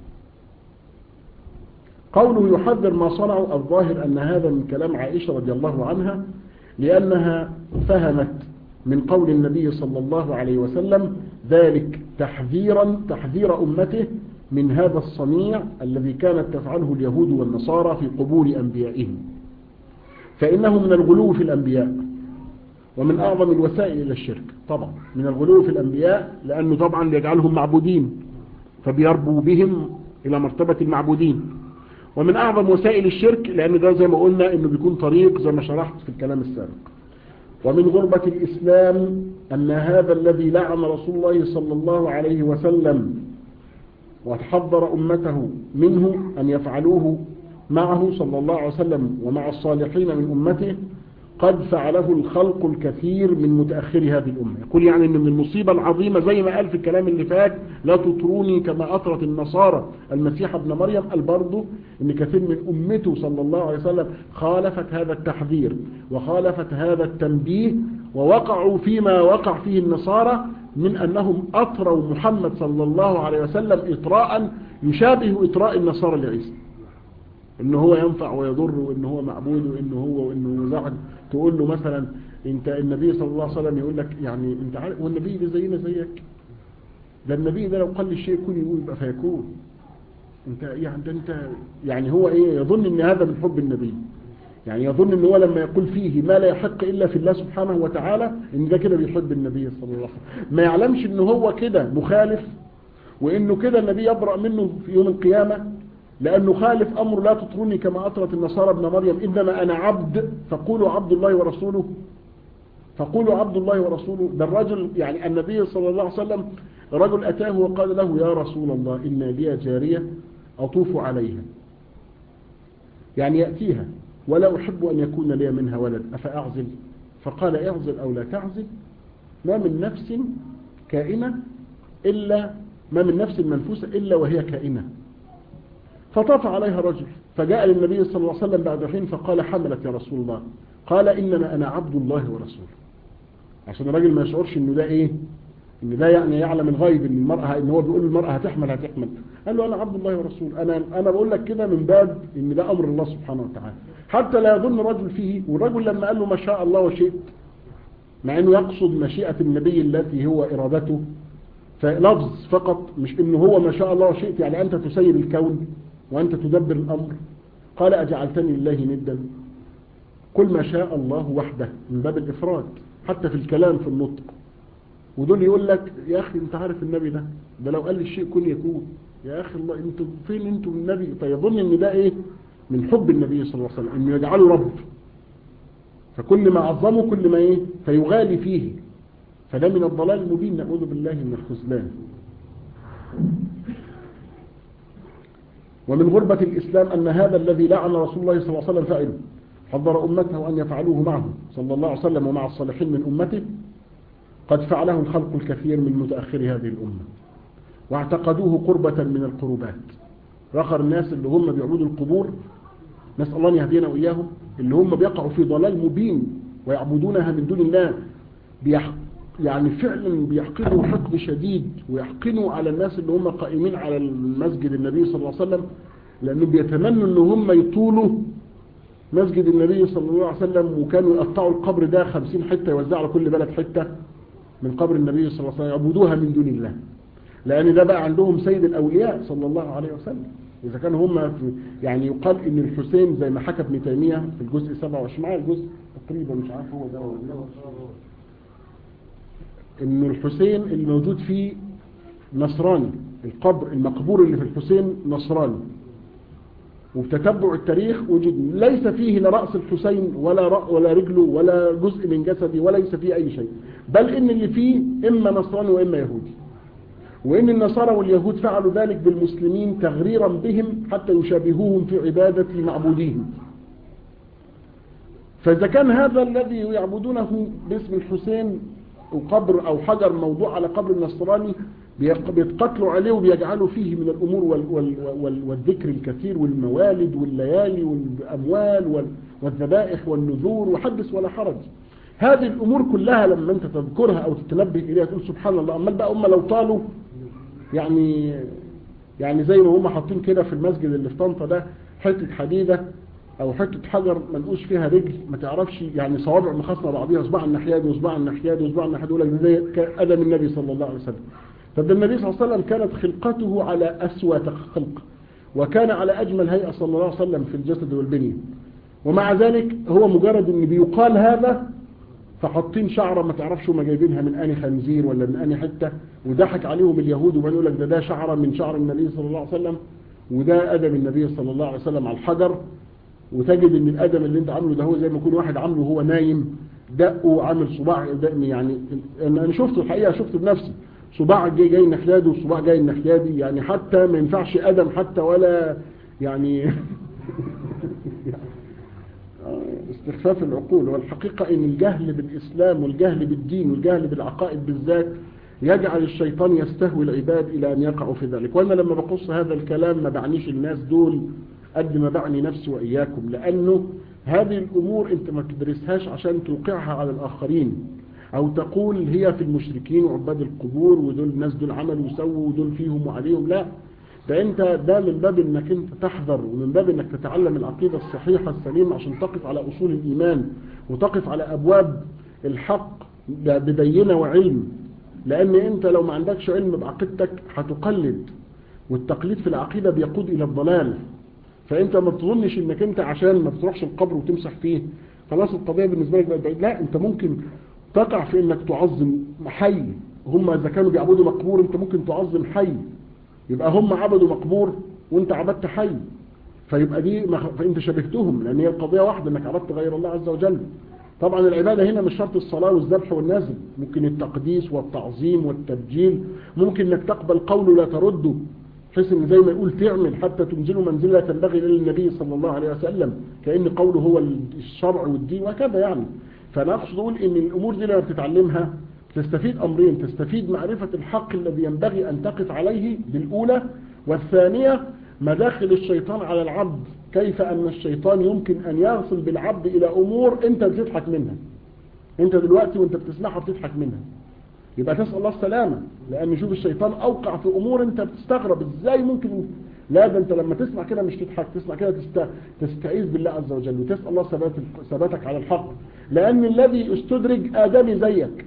قوله يحذر ما صنعوا الظاهر أن هذا من كلام عائشة رضي الله عنها لأنها فهمت من قول النبي صلى الله عليه وسلم ذلك تحذيرا تحذير أمته من هذا الصنيع الذي كانت تفعله اليهود والنصارى في قبور أنبيائهم فإنه من الغلو في الأنبياء ومن أعظم الوسائل إلى الشرك طبعا من الغلو في الأنبياء لأنه طبعا يجعلهم معبودين فبيربوا بهم إلى مرتبة المعبودين ومن أعظم وسائل الشرك لأن ده زي ما قلنا إنه بيكون طريق زي ما شرحت في الكلام السابق ومن غربة الإسلام أن هذا الذي لعن رسول الله صلى الله عليه وسلم وتحضر أمته منه أن يفعلوه معه صلى الله عليه وسلم ومع الصالحين من أمته قد فعله الخلق الكثير من متأخر هذه الأمة يقول يعني أن من المصيبة العظيمة زي ما قال في الكلام اللي فات لا تطروني كما أطرت النصارى المسيح ابن مريم قال برضه أن كثير من أمته صلى الله عليه وسلم خالفت هذا التحذير وخالفت هذا التنبيه ووقعوا فيما وقع فيه النصارى من أنهم أطروا محمد صلى الله عليه وسلم إطراء يشابه إطراء النصارى لعيسى ان هو ينفع ويضر وان هو معبود وان هو وانه زعل تقول له مثلا انت النبي صلى الله عليه وسلم يقول لك يعني انت عارف والنبي ده زينا زيك ده النبي ده لو قال الشيء يكون يقول يبقى فيكون انت يعني ده انت يعني هو ايه يظن ان هذا من حب النبي يعني يظن ان هو لما يقول فيه ما لا يحق الا في الله سبحانه وتعالى ان ده كده بيحب النبي صلى الله عليه وسلم ما يعلمش ان هو كده مخالف وانه كده النبي يبرأ منه في يوم القيامة لأنه خالف أمر لا تطروني كما أطرت النصارى ابن مريم إنما أنا عبد فقولوا عبد الله ورسوله فقولوا عبد الله ورسوله ده الرجل يعني النبي صلى الله عليه وسلم رجل أتاه وقال له يا رسول الله إن لي جارية أطوف عليها يعني يأتيها ولا أحب أن يكون لي منها ولد أفأعزل فقال اعزل أو لا تعزل ما من نفس كائنة إلا ما من نفس منفوسة إلا وهي كائنة فطاف عليها رجل فجاء للنبي صلى الله عليه وسلم بعد حين فقال حملت يا رسول الله قال إنما أنا عبد الله ورسوله عشان الراجل ما يشعرش إنه ده إيه إن ده يعني يعلم الغيب إن المرأة إن هو بيقول المرأة هتحمل هتحمل قال له أنا عبد الله ورسوله أنا أنا بقول لك كده من باب إن ده أمر الله سبحانه وتعالى حتى لا يظن رجل فيه والرجل لما قال له ما شاء الله وشئت مع إنه يقصد مشيئة النبي التي هو إرادته فلفظ فقط مش إنه هو ما شاء الله وشئت يعني أنت تسير الكون وأنت تدبر الأمر قال أجعلتني لله ندا كل ما شاء الله وحده من باب الإفراد حتى في الكلام في النطق ودول يقول لك يا أخي أنت عارف النبي ده ده لو قال الشيء كن يكون يا أخي الله أنتم فين أنتم النبي فيظن أن ده إيه من حب النبي صلى الله عليه وسلم أنه يجعله رب فكل ما عظمه كل ما إيه فيغالي فيه فده من الضلال المبين نعوذ بالله من الخذلان ومن غربة الإسلام أن هذا الذي لعن رسول الله صلى الله عليه وسلم فعله حذر أمته أن يفعلوه معه صلى الله عليه وسلم ومع الصالحين من أمته قد فعله الخلق الكثير من متأخر هذه الأمة واعتقدوه قربة من القربات رخر الناس اللي هم بيعبدوا القبور نسأل الله أن يهدينا وإياهم اللي هم بيقعوا في ضلال مبين ويعبدونها من دون الله بيح... يعني فعلا بيحقنوا حقد شديد ويحقنوا على الناس اللي هم قائمين على المسجد النبي صلى الله عليه وسلم لأنهم بيتمنوا ان هم يطولوا مسجد النبي صلى الله عليه وسلم وكانوا يقطعوا القبر ده خمسين حتة يوزعوا على كل بلد حتة من قبر النبي صلى الله عليه وسلم يعبدوها من دون الله لأن ده بقى عندهم سيد الأولياء صلى الله عليه وسلم إذا كانوا هم في يعني يقال إن الحسين زي ما حكى ابن تيمية في الجزء 27 معايا الجزء تقريبا مش عارف هو ده ولا إن الحسين الموجود فيه نصراني القبر المقبور اللي في الحسين نصراني وبتتبع التاريخ وجد ليس فيه لا رأس الحسين ولا رأ ولا رجله ولا جزء من جسده وليس فيه أي شيء بل إن اللي فيه إما نصراني وإما يهودي وإن النصارى واليهود فعلوا ذلك بالمسلمين تغريرا بهم حتى يشابهوهم في عبادة معبوديهم فإذا كان هذا الذي يعبدونه باسم الحسين وقبر أو حجر موضوع على قبر النصراني بيتقتلوا عليه وبيجعلوا فيه من الأمور وال وال وال والذكر الكثير والموالد والليالي والأموال والذبائح والنذور وحدث ولا حرج هذه الأمور كلها لما أنت تذكرها أو تتنبه إليها تقول سبحان الله أمال بقى أما لو طالوا يعني يعني زي ما هم حاطين كده في المسجد اللي في طنطا ده حتة حديدة او حتة حجر منقوش فيها رجل ما تعرفش يعني صوابع مخاصمة بعضيها صباع النحياد وصباع النحياد وصباع النحياد يقول لك زي ادم النبي صلى الله عليه وسلم طب النبي صلى الله عليه وسلم كانت خلقته على اسوى خلق وكان على اجمل هيئة صلى الله عليه وسلم في الجسد والبنية ومع ذلك هو مجرد ان بيقال هذا فحاطين شعرة ما تعرفش هم جايبينها من اني خنزير ولا من اني حتة وضحك عليهم اليهود وبقى يقول لك ده ده شعرة من شعر النبي صلى الله عليه وسلم وده ادم النبي صلى الله عليه وسلم على الحجر وتجد ان الادم اللي انت عامله ده هو زي ما يكون واحد عامله وهو نايم دقه وعامل صباع يعني انا شفته الحقيقه شفته بنفسي صباع جاي جاي نحيادي وصباع جاي النحيادي يعني حتى ما ينفعش ادم حتى ولا يعني استخفاف العقول والحقيقة ان الجهل بالاسلام والجهل بالدين والجهل بالعقائد بالذات يجعل الشيطان يستهوي العباد الى ان يقعوا في ذلك وانا لما بقص هذا الكلام ما بعنيش الناس دول قد ما بعني نفسي وإياكم لأنه هذه الأمور أنت ما تدرسهاش عشان توقعها على الآخرين أو تقول هي في المشركين وعباد القبور ودول الناس دول عملوا وسووا ودول فيهم وعليهم لا ده أنت ده من باب أنك أنت تحذر ومن باب أنك تتعلم العقيدة الصحيحة السليمة عشان تقف على أصول الإيمان وتقف على أبواب الحق ببينة وعلم لأن أنت لو ما عندكش علم بعقيدتك هتقلد والتقليد في العقيدة بيقود إلى الضلال فانت ما تظنش انك انت عشان ما تروحش القبر وتمسح فيه خلاص القضية بالنسبة لك بقت بعيد لا انت ممكن تقع في انك تعظم حي هم اذا كانوا بيعبدوا مقبور انت ممكن تعظم حي يبقى هم عبدوا مقبور وانت عبدت حي فيبقى دي مخ... فانت شبهتهم لان هي القضية واحدة انك عبدت غير الله عز وجل طبعا العبادة هنا مش شرط الصلاة والذبح والنزل ممكن التقديس والتعظيم والتبجيل ممكن انك تقبل قوله لا ترده بحيث ان زي ما يقول تعمل حتى تنزلوا منزلة تنبغي للنبي صلى الله عليه وسلم كأن قوله هو الشرع والدين وكذا يعني فانا اقصد اقول ان الامور دي لما بتتعلمها تستفيد امرين تستفيد معرفة الحق الذي ينبغي ان تقف عليه بالاولى والثانية مداخل الشيطان على العبد كيف ان الشيطان يمكن ان يغصل بالعبد الى امور انت بتضحك منها انت دلوقتي وانت بتسمعها بتضحك منها يبقى تسأل الله السلامة لأن شوف الشيطان أوقع في أمور أنت بتستغرب إزاي ممكن لا ده أنت لما تسمع كده مش تضحك تسمع كده تست... تستعيذ بالله عز وجل وتسأل الله ثبات ثباتك على الحق لأن الذي استدرج آدمي زيك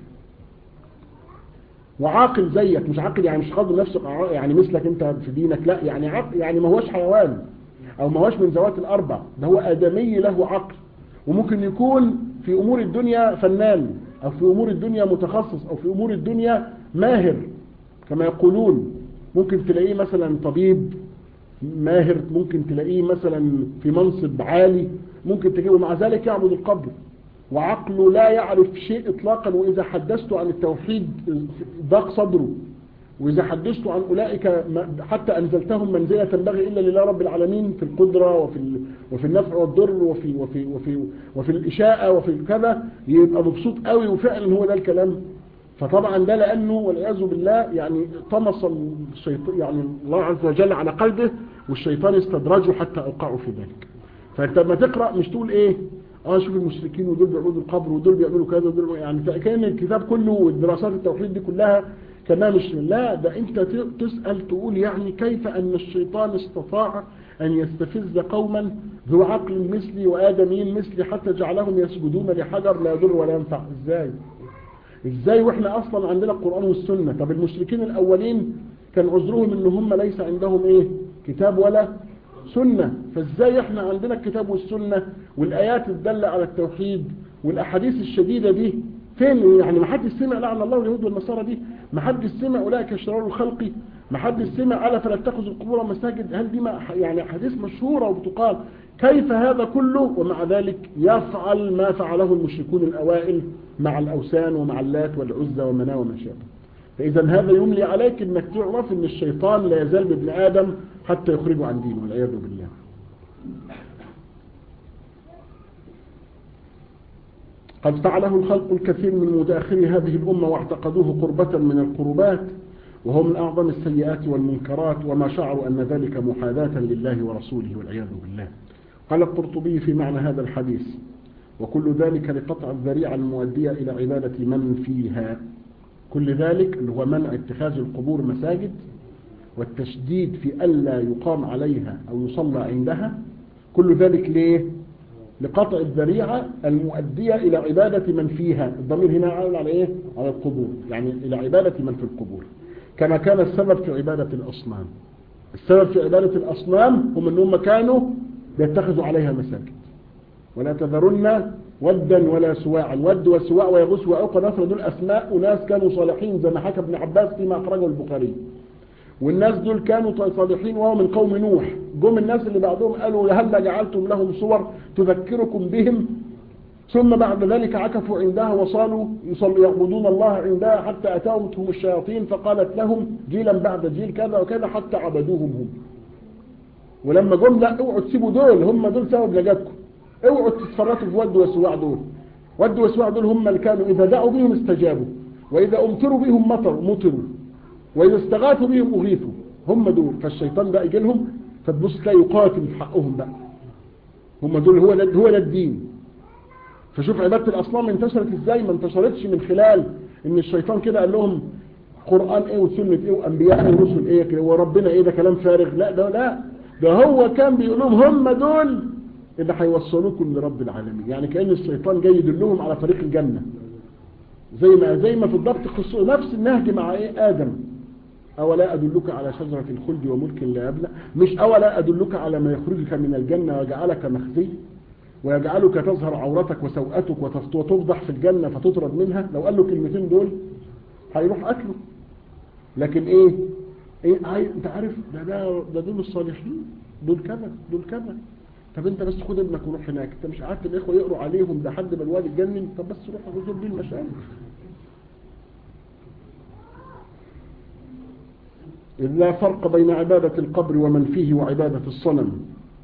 وعاقل زيك مش عاقل يعني مش قادر نفسك يعني مثلك أنت في دينك لا يعني عقل يعني ما هوش حيوان أو ما هوش من ذوات الأربع ده هو آدمي له عقل وممكن يكون في أمور الدنيا فنان أو في أمور الدنيا متخصص أو في أمور الدنيا ماهر كما يقولون ممكن تلاقيه مثلا طبيب ماهر ممكن تلاقيه مثلا في منصب عالي ممكن تجيبه مع ذلك يعبد القبر وعقله لا يعرف شيء إطلاقا وإذا حدثت عن التوحيد ضاق صدره وإذا حدثت عن أولئك حتى أنزلتهم منزلة تنبغي إلا لله رب العالمين في القدرة وفي وفي النفع والضر وفي وفي وفي وفي الإشاءة وفي كذا يبقى مبسوط قوي وفعلا هو ده الكلام فطبعا ده لأنه والعياذ بالله يعني طمس الشيطان يعني الله عز وجل على قلبه والشيطان استدرجه حتى أوقعه في ذلك فأنت لما تقرأ مش تقول إيه اه شوف المشركين ودول بيعبدوا القبر ودول بيعملوا كذا ودول يعني كان الكتاب كله والدراسات التوحيد دي كلها كمان مش لا ده انت تسأل تقول يعني كيف ان الشيطان استطاع ان يستفز قوما ذو عقل مثلي وادمين مثلي حتى جعلهم يسجدون لحجر لا يضر ولا ينفع ازاي ازاي واحنا اصلا عندنا القرآن والسنة طب المشركين الاولين كان عذرهم ان هم ليس عندهم ايه كتاب ولا سنة فازاي احنا عندنا الكتاب والسنة والايات الدالة على التوحيد والاحاديث الشديدة دي فين يعني ما حدش سمع لعن الله واليهود والنصارى دي ما حدش سمع اولئك شرار الخلق ما حدش سمع على فلا تتخذوا القبور مساجد هل دي ما يعني احاديث مشهورة وبتقال كيف هذا كله ومع ذلك يفعل ما فعله المشركون الاوائل مع الاوثان ومع اللات والعزى ومناه وما شابه فاذا هذا يملي عليك انك تعرف ان الشيطان لا يزال بابن ادم حتى يخرجه عن دينه والعياذ بالله قد فعله الخلق الكثير من متأخري هذه الأمة واعتقدوه قربة من القربات وهو من أعظم السيئات والمنكرات وما شعروا أن ذلك محاذاة لله ورسوله والعياذ بالله قال القرطبي في معنى هذا الحديث وكل ذلك لقطع الذريعة المؤدية إلى عبادة من فيها كل ذلك اللي هو منع اتخاذ القبور مساجد والتشديد في ألا يقام عليها أو يصلى عندها كل ذلك ليه لقطع الذريعة المؤدية إلى عبادة من فيها الضمير هنا عائل على إيه؟ على القبور يعني إلى عبادة من في القبور كما كان السبب في عبادة الأصنام السبب في عبادة الأصنام هم أنهم كانوا بيتخذوا عليها مساجد ولا تذرن ودا ولا سواعا ود وسواع ويغوث وعوق نصر دول أسماء وناس كانوا صالحين زي ما حكى ابن عباس فيما أخرجه البخاري والناس دول كانوا صالحين وهو من قوم نوح جم الناس اللي بعدهم قالوا هل جعلتم لهم صور تذكركم بهم ثم بعد ذلك عكفوا عندها وصالوا يصلوا يعبدون الله عندها حتى أتاهم الشياطين فقالت لهم جيلا بعد جيل كذا وكذا حتى عبدوهم هم ولما جم لا اوعوا تسيبوا دول هم دول سبب نجاتكم اوعوا تتفرطوا في ود وسواع دول ود وسواع دول هم اللي كانوا إذا دعوا بهم استجابوا وإذا أمطروا بهم مطر مطروا وإذا استغاثوا بهم أغيثوا هم دول فالشيطان بقى يجي لهم فتبص تلاقي يقاتل في حقهم بقى هم دول هو ده هو ده الدين فشوف عبادة الأصنام انتشرت ازاي ما انتشرتش من خلال ان الشيطان كده قال لهم قرآن ايه وسنة ايه وانبياء ورسل ايه كده وربنا ايه ده كلام فارغ لا ده لا ده هو كان بيقول لهم هم دول اللي هيوصلوكم لرب العالمين يعني كأن الشيطان جاي يدلهم على طريق الجنة زي ما زي ما في الضبط خصوصا نفس النهج مع ايه آدم أولا أدلك على شجرة الخلد وملك لا يبلى مش أولا أدلك على ما يخرجك من الجنة ويجعلك مخزي ويجعلك تظهر عورتك وسوءتك وتفضح في الجنة فتطرد منها لو قال له كلمتين دول هيروح قتله لكن ايه ايه عاي... انت عارف ده ده ده دول الصالحين دول كذا دول كذا طب انت بس خد ابنك وروح هناك انت مش قعدت الاخوه يقروا عليهم ده حد من الواد اتجنن طب بس روح حضور بيه المشايخ إذ لا فرق بين عبادة القبر ومن فيه وعبادة الصنم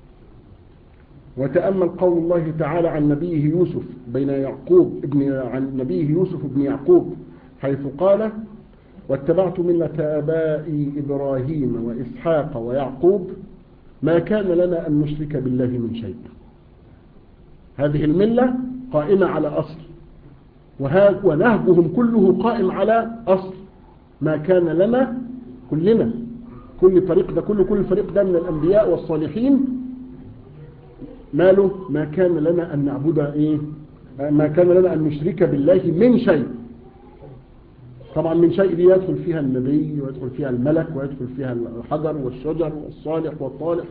وتأمل قول الله تعالى عن نبيه يوسف بين يعقوب ابن عن نبيه يوسف بن يعقوب حيث قال واتبعت ملة آبائي إبراهيم وإسحاق ويعقوب ما كان لنا أن نشرك بالله من شيء هذه الملة قائمة على أصل ونهجهم كله قائم على أصل ما كان لنا كلنا كل فريق ده كل كل فريق ده من الأنبياء والصالحين ماله ما كان لنا أن نعبد إيه ما كان لنا أن نشرك بالله من شيء طبعا من شيء دي يدخل فيها النبي ويدخل فيها الملك ويدخل فيها الحجر والشجر والصالح والطالح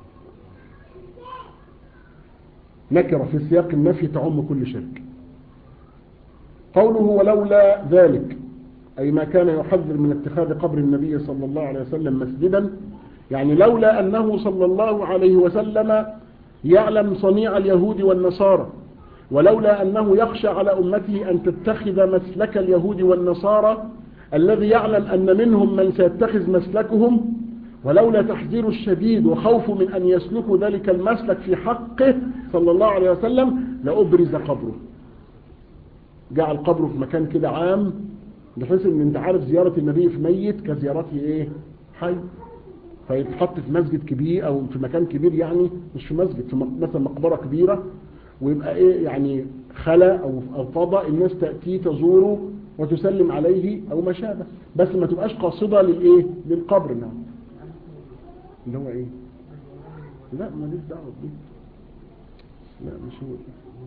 نكرة في سياق النفي تعم كل شرك قوله ولولا ذلك أي ما كان يحذر من اتخاذ قبر النبي صلى الله عليه وسلم مسجدا يعني لولا أنه صلى الله عليه وسلم يعلم صنيع اليهود والنصارى ولولا أنه يخشى على أمته أن تتخذ مسلك اليهود والنصارى الذي يعلم أن منهم من سيتخذ مسلكهم ولولا تحذير الشديد وخوف من أن يسلكوا ذلك المسلك في حقه صلى الله عليه وسلم لأبرز قبره جعل قبره في مكان كده عام بحيث ان انت عارف زيارة النبي في ميت كزيارته ايه حي فيتحط في مسجد كبير او في مكان كبير يعني مش في مسجد في مثلا مقبرة كبيرة ويبقى ايه يعني خلا او او فضاء الناس تأتي تزوره وتسلم عليه او ما شابه بس ما تبقاش قاصدة للايه للقبر نعم اللي هو ايه لا ماليش دعوه بيه لا مش هو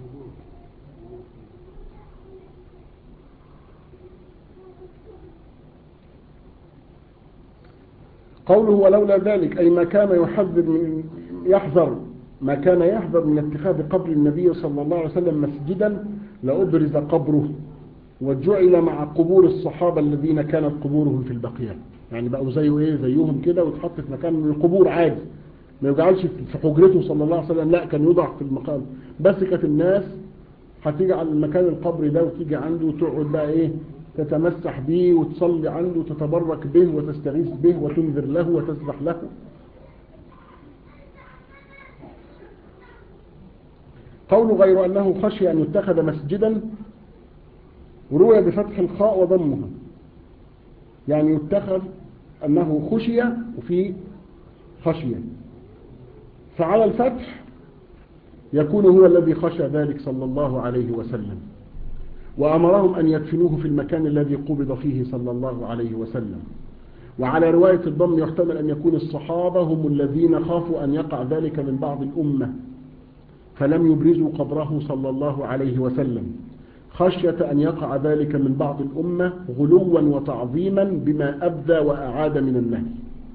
قوله ولولا ذلك أي ما كان يحذر من يحذر ما كان يحذر من اتخاذ قبر النبي صلى الله عليه وسلم مسجدا لأبرز قبره وجعل مع قبور الصحابة الذين كانت قبورهم في البقية يعني بقوا زيه ايه زيهم كده وتحط في مكان من القبور عادي ما يجعلش في حجرته صلى الله عليه وسلم لا كان يوضع في المقام بس كانت الناس هتيجي على المكان القبر ده وتيجي عنده وتقعد بقى ايه تتمسح به وتصلي عنده وتتبرك به وتستغيث به وتنذر له وتسبح له قول غير أنه خشي أن يتخذ مسجدا روي بفتح الخاء وضمها يعني يتخذ أنه خشي وفي خشية فعلى الفتح يكون هو الذي خشى ذلك صلى الله عليه وسلم وأمرهم أن يدفنوه في المكان الذي قبض فيه صلى الله عليه وسلم وعلى رواية الضم يحتمل أن يكون الصحابة هم الذين خافوا أن يقع ذلك من بعض الأمة فلم يبرزوا قبره صلى الله عليه وسلم خشية أن يقع ذلك من بعض الأمة غلوا وتعظيما بما أبدى وأعاد من النهي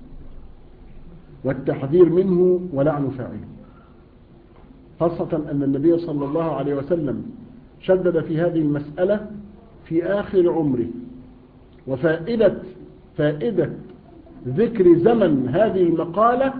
والتحذير منه ولعن فاعله خاصة أن النبي صلى الله عليه وسلم شدد في هذه المسألة في آخر عمره وفائدة فائدة ذكر زمن هذه المقالة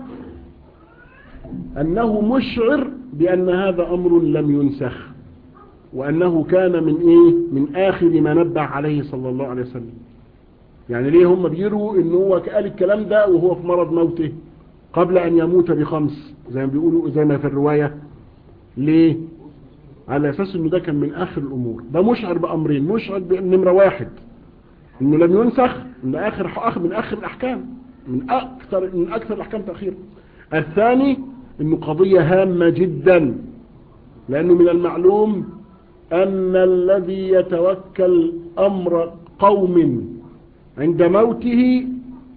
أنه مشعر بأن هذا أمر لم ينسخ وأنه كان من إيه من آخر ما نبع عليه صلى الله عليه وسلم يعني ليه هم بيروا إنه هو قال الكلام ده وهو في مرض موته قبل أن يموت بخمس زي ما بيقولوا زي ما في الرواية ليه على أساس أنه ده كان من آخر الأمور ده مشعر بأمرين مشعر بنمرة واحد أنه لم ينسخ من آخر أخ من آخر الأحكام من أكثر من أكثر الأحكام تأخير الثاني أنه قضية هامة جدا لأنه من المعلوم أن الذي يتوكل أمر قوم عند موته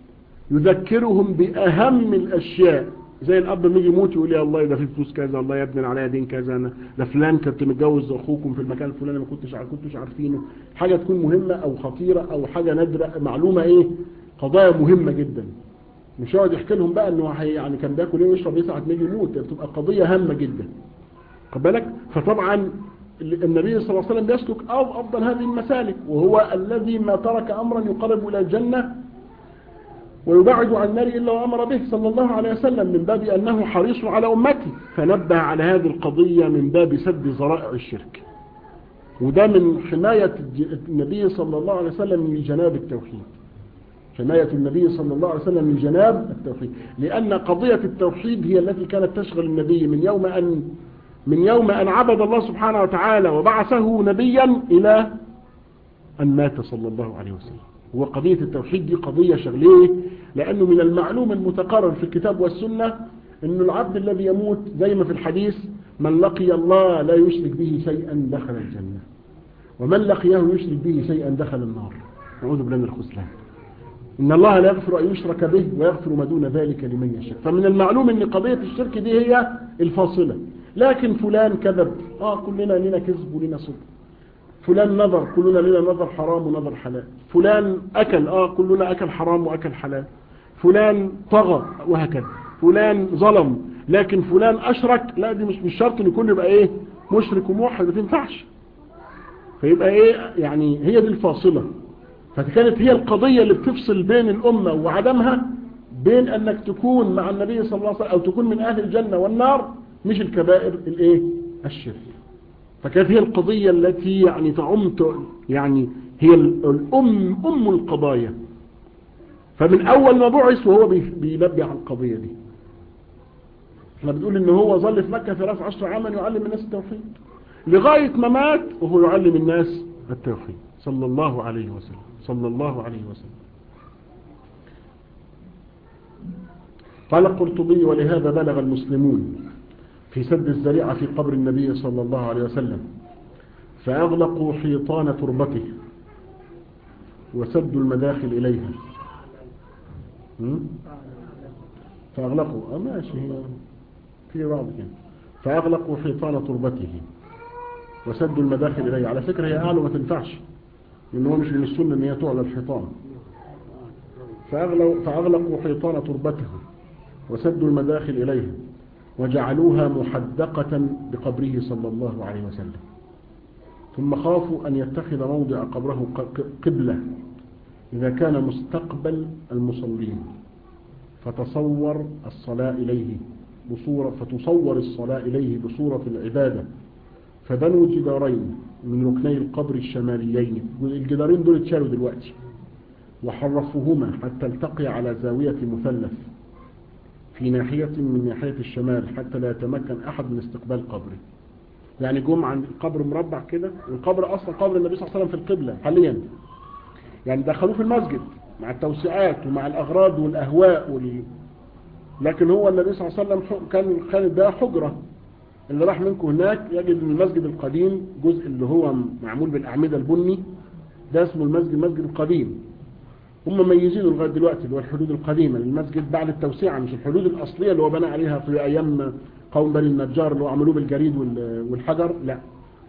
يذكرهم بأهم الأشياء زي الأب لما يجي يموت يقول يا الله ده في فلوس كذا الله يا ابني عليا دين كذا أنا ده فلان كنت متجوز أخوكم في المكان الفلاني ما كنتش كنتش عارفينه حاجة تكون مهمة أو خطيرة أو حاجة نادرة معلومة إيه قضايا مهمة جدا مش يقعد يحكي لهم بقى إنه يعني كان بياكل إيه ويشرب إيه ساعة ما يجي يموت بتبقى قضية هامة جدا خد بالك فطبعا النبي صلى الله عليه وسلم بيسلك أو أفضل هذه المسالك وهو الذي ما ترك أمرا يقرب إلى الجنة ويبعد عن النار إلا وأمر به صلى الله عليه وسلم من باب أنه حريص على أمته فنبه على هذه القضية من باب سد ذرائع الشرك وده من حماية النبي صلى الله عليه وسلم من جناب التوحيد حماية النبي صلى الله عليه وسلم من جناب التوحيد لأن قضية التوحيد هي التي كانت تشغل النبي من يوم أن من يوم أن عبد الله سبحانه وتعالى وبعثه نبيا إلى أن مات صلى الله عليه وسلم وقضية التوحيد دي قضية شغليه لأنه من المعلوم المتقرر في الكتاب والسنة أن العبد الذي يموت زي ما في الحديث من لقي الله لا يشرك به شيئا دخل الجنة ومن لقيه يشرك به شيئا دخل النار نعوذ بالله من الخسلان إن الله لا يغفر أن يشرك به ويغفر ما دون ذلك لمن يشاء فمن المعلوم أن قضية الشرك دي هي الفاصلة لكن فلان كذب آه كلنا لنا كذب ولنا صدق فلان نظر كلنا لنا نظر حرام ونظر حلال فلان أكل آه كلنا أكل حرام وأكل حلال فلان طغى وهكذا فلان ظلم لكن فلان أشرك لا دي مش مش شرط ان يكون يبقى ايه مشرك وموحد ما تنفعش فيبقى ايه يعني هي دي الفاصلة فكانت هي القضية اللي بتفصل بين الأمة وعدمها بين أنك تكون مع النبي صلى الله عليه وسلم أو تكون من أهل الجنة والنار مش الكبائر الايه الشرك فكانت هي القضية التي يعني تعم يعني هي الأم أم القضايا فمن أول ما بعث وهو بيلبي على القضية دي احنا بنقول ان هو ظل في مكة 13 عاما يعلم الناس التوحيد لغاية ما مات وهو يعلم الناس التوحيد صلى الله عليه وسلم صلى الله عليه وسلم قال القرطبي ولهذا بلغ المسلمون في سد الزريعة في قبر النبي صلى الله عليه وسلم فأغلقوا حيطان تربته وسدوا المداخل إليها فأغلقوا أه ماشي هي في بعض كده فأغلقوا حيطان تربته وسدوا المداخل إليه على فكرة هي أعلى ما تنفعش لأن هو مش من السنة أن هي تعلى الحيطان فأغلقوا حيطان تربته وسدوا المداخل إليه وجعلوها محدقة بقبره صلى الله عليه وسلم ثم خافوا أن يتخذ موضع قبره قبلة إذا كان مستقبل المصلين فتصور الصلاة إليه بصورة فتصور الصلاة إليه بصورة العبادة فبنوا جدارين من ركني القبر الشماليين الجدارين دول اتشالوا دلوقتي وحرفوهما حتى التقي على زاوية مثلث في ناحية من ناحية الشمال حتى لا يتمكن أحد من استقبال قبره يعني جم عند القبر مربع كده والقبر أصلا قبر النبي صلى الله عليه وسلم في القبلة حاليا يعني دخلوه في المسجد مع التوسعات ومع الأغراض والأهواء وال... لكن هو النبي صلى الله عليه وسلم كان كانت ده حجرة اللي راح منكم هناك يجد ان المسجد القديم جزء اللي هو معمول بالأعمدة البني ده اسمه المسجد المسجد القديم هم ميزينه لغايه دلوقتي اللي هو الحدود القديمة للمسجد بعد التوسعة مش الحدود الأصلية اللي هو بنى عليها في أيام قوم بني النجار اللي هو عملوه بالجريد والحجر لا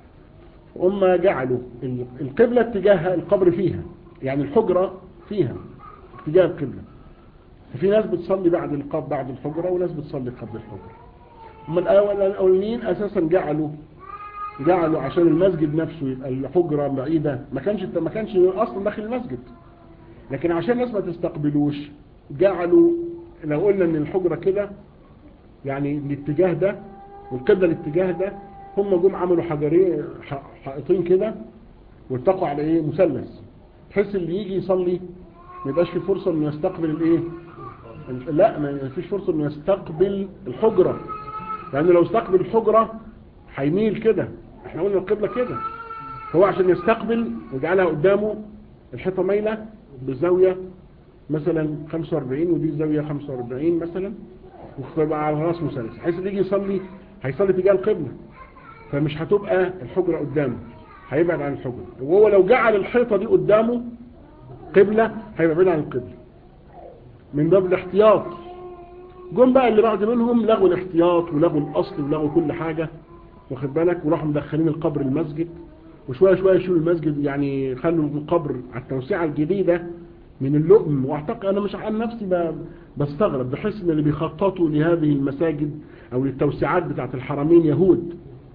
هم جعلوا القبلة اتجاه القبر فيها يعني الحجرة فيها اتجاه القبلة ففي ناس بتصلي بعد القبر بعد الحجرة وناس بتصلي قبل الحجرة هم الأولين أساسا جعلوا جعلوا عشان المسجد نفسه يبقى الحجرة بعيدة ما كانش ما كانش أصلا داخل المسجد لكن عشان الناس ما تستقبلوش جعلوا لو قلنا ان الحجرة كده يعني الاتجاه ده والقبلة الاتجاه ده هم جم عملوا حجرين حائطين كده والتقوا على ايه مثلث بحيث اللي يجي يصلي ما يبقاش في فرصة انه يستقبل الايه لا ما فيش فرصة انه يستقبل الحجرة لانه لو استقبل الحجرة هيميل كده احنا قلنا القبلة كده هو عشان يستقبل ويجعلها قدامه الحيطة مايلة بزاوية مثلا 45 ودي زاوية 45 مثلا ويبقى على راس مثلث حيث اللي يجي يصلي هيصلي تجاه القبلة فمش هتبقى الحجرة قدامه هيبعد عن الحجرة وهو لو جعل الحيطة دي قدامه قبلة هيبقى بعيد عن القبلة من باب الاحتياط جم بقى اللي بعد منهم لغوا الاحتياط ولغوا الاصل ولغوا كل حاجة واخد بالك وراحوا مدخلين القبر المسجد وشوية شوية يشيلوا المسجد يعني خلوا القبر على التوسعة الجديدة من اللؤم واعتقد انا مش عن نفسي بستغرب بحس ان اللي بيخططوا لهذه المساجد او للتوسعات بتاعت الحرمين يهود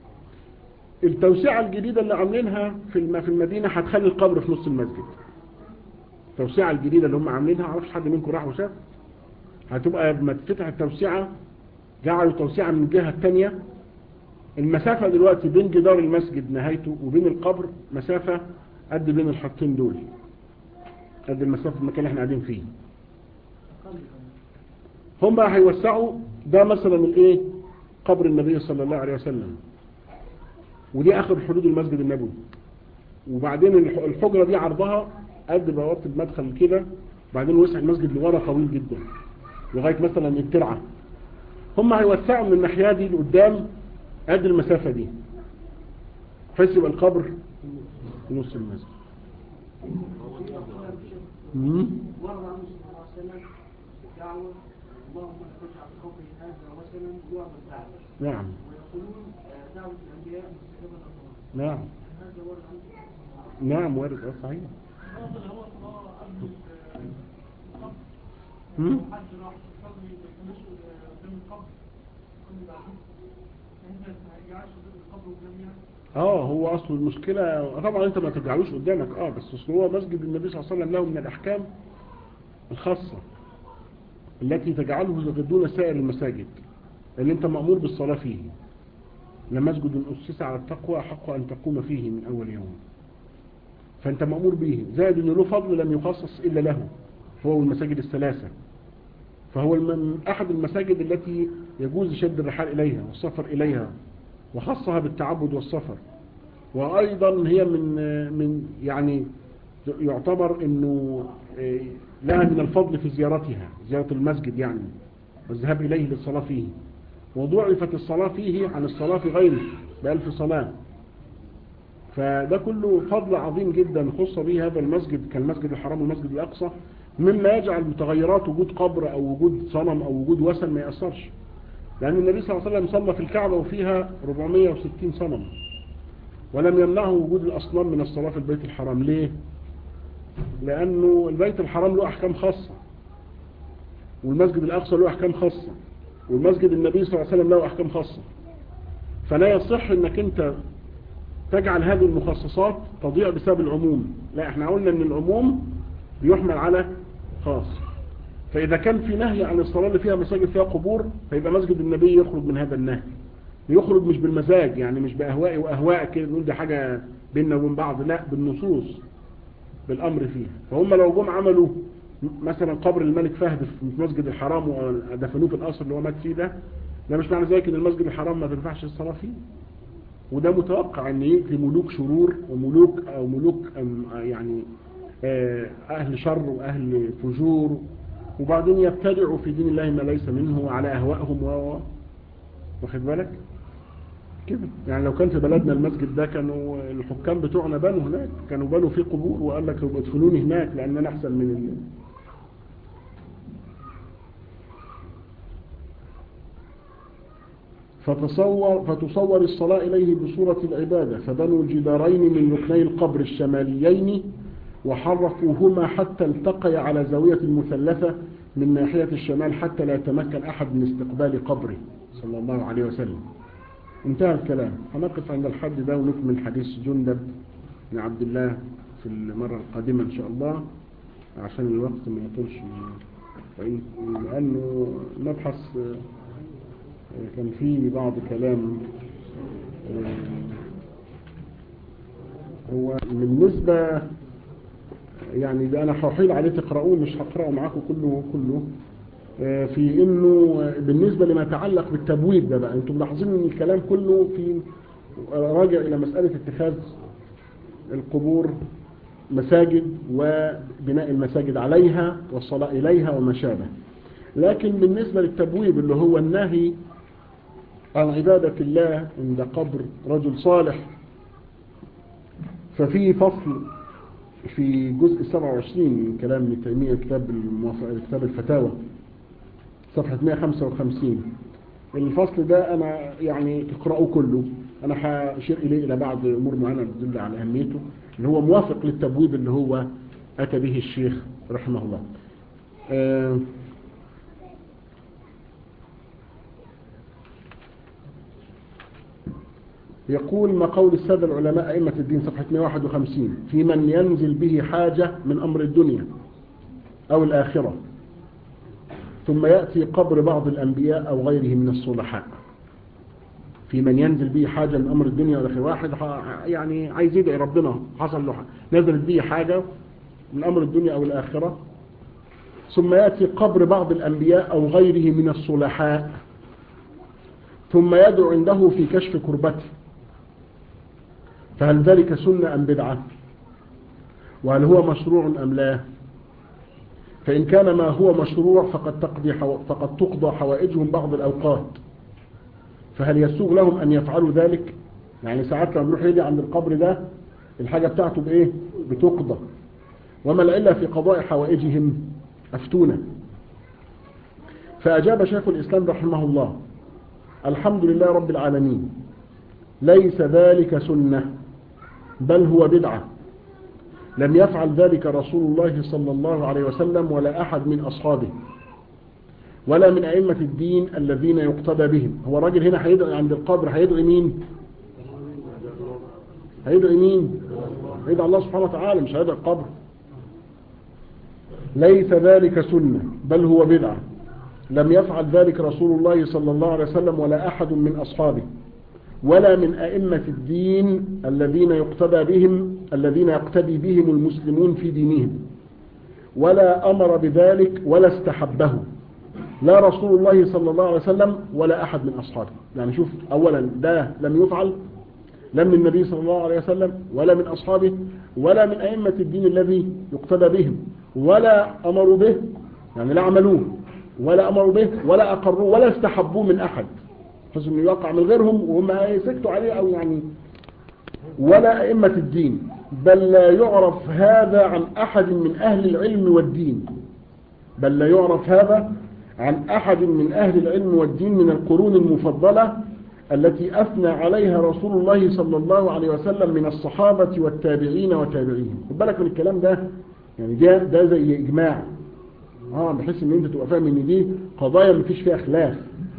التوسعة الجديدة اللي عاملينها في في المدينة هتخلي القبر في نص المسجد التوسعة الجديدة اللي هم عاملينها عرفش حد منكم راح وشاف هتبقى لما تفتح التوسعة جعلوا توسعة من الجهة الثانية المسافة دلوقتي بين جدار المسجد نهايته وبين القبر مسافة قد بين الحطين دول قد المسافة المكان اللي احنا قاعدين فيه هم بقى هيوسعوا ده مثلا الايه قبر النبي صلى الله عليه وسلم ودي اخر حدود المسجد النبوي وبعدين الحجرة دي عرضها قد بوابة المدخل كده وبعدين وسع المسجد لورا طويل جدا لغاية مثلا الترعة هم هيوسعوا من الناحية دي لقدام قد المسافة دي بحيث يبقى القبر في نص المسجد ورد عنه صلى الله عليه وسلم الدعوة اللهم لا تجعل قومي هذا وثنا يعبد بعده نعم ويقولون دعوة الأنبياء مستجابة الأقوال نعم هذا ورد عنه نعم وارد اه صحيح هذا هو صلاة قبل مم؟ حد راح يصلي يتمشوا قدام القبر كل بعدين فإنت ما يرجعش قدام القبر قدام يعني اه هو اصل المشكلة طبعا انت ما تجعلوش قدامك اه بس اصل هو مسجد النبي صلى الله عليه وسلم له من الاحكام الخاصة التي تجعله دون سائر المساجد اللي انت مأمور بالصلاة فيه لمسجد أسس على التقوى أحق أن تقوم فيه من أول يوم فأنت مأمور به زائد أنه له فضل لم يخصص إلا له هو المساجد الثلاثة فهو من أحد المساجد التي يجوز شد الرحال إليها والسفر إليها وخصها بالتعبد والسفر وأيضا هي من من يعني يعتبر أنه لها من الفضل في زيارتها زيارة المسجد يعني والذهاب إليه للصلاة فيه وضعفت الصلاة فيه عن الصلاة في غيره بألف صلاة فده كله فضل عظيم جدا خص به هذا المسجد كالمسجد الحرام والمسجد الأقصى مما يجعل متغيرات وجود قبر أو وجود صنم أو وجود وثن ما يأثرش لأن النبي صلى الله عليه وسلم صلى في الكعبة وفيها 460 صنم ولم يمنعه وجود الأصنام من الصلاة في البيت الحرام ليه؟ لأنه البيت الحرام له أحكام خاصة والمسجد الأقصى له أحكام خاصة والمسجد النبي صلى الله عليه وسلم له أحكام خاصة فلا يصح أنك أنت تجعل هذه المخصصات تضيع بسبب العموم لا احنا قلنا ان العموم بيحمل على خاص فإذا كان في نهي عن الصلاة اللي فيها مساجد فيها قبور فيبقى مسجد النبي يخرج من هذا النهي يخرج مش بالمزاج يعني مش بأهوائي وأهواء كده نقول دي حاجة بيننا وبين بعض لا بالنصوص بالأمر فيها فهم لو جم عملوا مثلا قبر الملك فهد في مسجد الحرام ودفنوه في القصر اللي هو مات فيه ده ده مش معنى ذلك ان المسجد الحرام ما تنفعش الصلاة فيه وده متوقع ان في ملوك شرور وملوك او ملوك يعني اهل شر واهل فجور وبعدين يبتدعوا في دين الله ما ليس منه على اهوائهم و واخد بالك كده يعني لو كان في بلدنا المسجد ده كانوا الحكام بتوعنا بنوا هناك كانوا بنوا فيه قبور وقال لك ادفنوني هناك لان انا احسن من ال... فتصور فتصور الصلاة إليه بصورة العبادة فبنوا الجدارين من ركني القبر الشماليين وحرفوهما حتى التقيا على زاوية المثلثة من ناحية الشمال حتى لا يتمكن أحد من استقبال قبره صلى الله عليه وسلم انتهى الكلام هنقف عند الحد ده ونكمل حديث جندب بن عبد الله في المرة القادمة إن شاء الله عشان الوقت ما يطولش لأنه نبحث كان في بعض كلام هو بالنسبة يعني ده أنا هحيل عليه تقرأوه مش هقرأه معاكم كله كله في انه بالنسبة لما يتعلق بالتبويب ده بقى انتم ملاحظين ان الكلام كله في راجع الى مسألة اتخاذ القبور مساجد وبناء المساجد عليها والصلاة اليها وما شابه لكن بالنسبة للتبويب اللي هو النهي عن عبادة الله عند قبر رجل صالح ففي فصل في جزء 27 من كلام ابن تيمية كتاب كتاب الفتاوى صفحة 155 الفصل ده أنا يعني تقرأه كله أنا هشير إليه إلى بعض أمور معينة تدل على أهميته اللي هو موافق للتبويب اللي هو أتى به الشيخ رحمه الله آه يقول ما قول السادة العلماء أئمة الدين صفحة 151 في من ينزل به حاجة من أمر الدنيا أو الآخرة ثم يأتي قبر بعض الأنبياء أو غيره من الصلحاء في من ينزل به حاجة من أمر الدنيا والآخرة واحد يعني عايز يدعي ربنا حصل له نزلت به حاجة من أمر الدنيا أو الآخرة ثم يأتي قبر بعض الأنبياء أو غيره من الصلحاء ثم يدعو عنده في كشف كربته فهل ذلك سنة أم بدعة وهل هو مشروع أم لا فإن كان ما هو مشروع فقد, تقضي حو... فقد تقضى حوائجهم بعض الأوقات فهل يسوغ لهم أن يفعلوا ذلك يعني ساعات لما بنروح يدي عند القبر ده الحاجة بتاعته بإيه بتقضى وما العلة في قضاء حوائجهم أفتونا فأجاب شيخ الإسلام رحمه الله الحمد لله رب العالمين ليس ذلك سنة بل هو بدعة لم يفعل ذلك رسول الله صلى الله عليه وسلم ولا أحد من أصحابه ولا من أئمة الدين الذين يقتدى بهم هو راجل هنا هيدعي عند القبر هيدعي مين هيدعي مين هيدعي الله سبحانه وتعالى مش هيدعي القبر ليس ذلك سنة بل هو بدعة لم يفعل ذلك رسول الله صلى الله عليه وسلم ولا أحد من أصحابه ولا من أئمة الدين الذين يقتدى بهم الذين يقتدي بهم المسلمون في دينهم ولا أمر بذلك ولا استحبه لا رسول الله صلى الله عليه وسلم ولا أحد من أصحابه يعني شوف أولا ده لم يفعل لا من النبي صلى الله عليه وسلم ولا من أصحابه ولا من أئمة الدين الذي يقتدى بهم ولا أمروا به يعني لا عملوه ولا أمروا به ولا أقروا ولا استحبوه من أحد بحيث انه يقع من غيرهم وهم سكتوا عليه أو يعني ولا أئمة الدين بل لا يعرف هذا عن أحد من أهل العلم والدين بل لا يعرف هذا عن أحد من أهل العلم والدين من القرون المفضلة التي أثنى عليها رسول الله صلى الله عليه وسلم من الصحابة والتابعين وتابعيهم خد بالك من الكلام ده يعني ده, ده زي إجماع اه بحيث ان انت تبقى فاهم ان دي قضايا مفيش فيها خلاف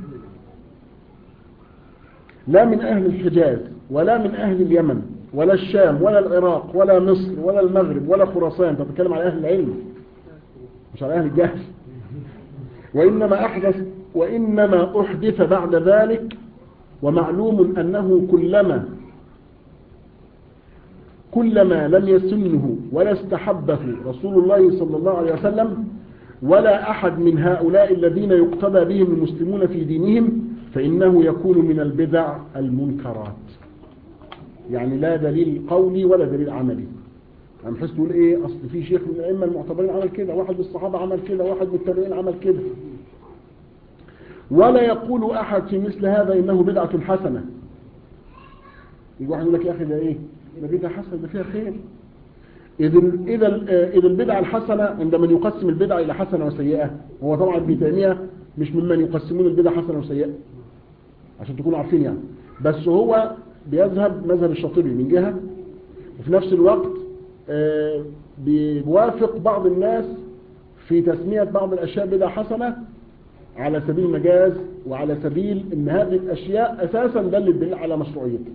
لا من أهل الحجاز ولا من أهل اليمن ولا الشام ولا العراق ولا مصر ولا المغرب ولا خراسان انت بتتكلم على أهل العلم مش على أهل الجهل وإنما أحدث وإنما أحدث بعد ذلك ومعلوم أنه كلما كلما لم يسنه ولا استحبه رسول الله صلى الله عليه وسلم ولا أحد من هؤلاء الذين يقتدى بهم المسلمون في دينهم فإنه يكون من البدع المنكرات يعني لا دليل قولي ولا دليل عملي يعني بحيث تقول ايه اصل في شيخ من الائمه المعتبرين عمل كده واحد من الصحابه عمل كده واحد من التابعين عمل كده ولا يقول احد في مثل هذا انه بدعه حسنه يجي واحد يقول لك يا اخي ده ايه ده بدعه حسنه ده فيها خير اذا اذا اذا البدعه الحسنه عند من يقسم البدعه الى حسنه وسيئه هو طبعا ابن تيميه مش ممن يقسمون البدعه حسنه وسيئه عشان تكونوا عارفين يعني بس هو بيذهب مذهب الشاطبي من جهه وفي نفس الوقت بيوافق بعض الناس في تسمية بعض الأشياء بدعة حسنة على سبيل المجاز وعلى سبيل ان هذه الأشياء أساسا دل الدليل على مشروعيتها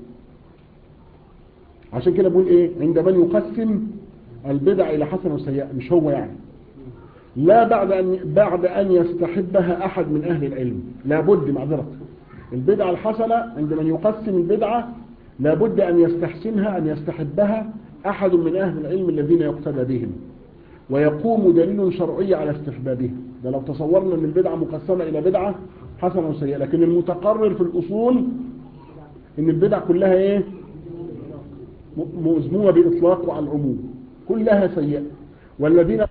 عشان كده بقول ايه عند من يقسم البدع إلى حسنة وسيئة مش هو يعني لا بعد أن, بعد أن يستحبها أحد من أهل العلم لابد معذرة البدعة الحسنة عند من يقسم البدعة لابد أن يستحسنها أن يستحبها أحد من أهل العلم الذين يقتدى بهم ويقوم دليل شرعي على استحبابها ده لو تصورنا أن البدعة مقسمة إلى بدعة حسنة وسيئة لكن المتقرر في الأصول أن البدع كلها إيه مذمومة بإطلاق وعلى العموم كلها سيئة والذين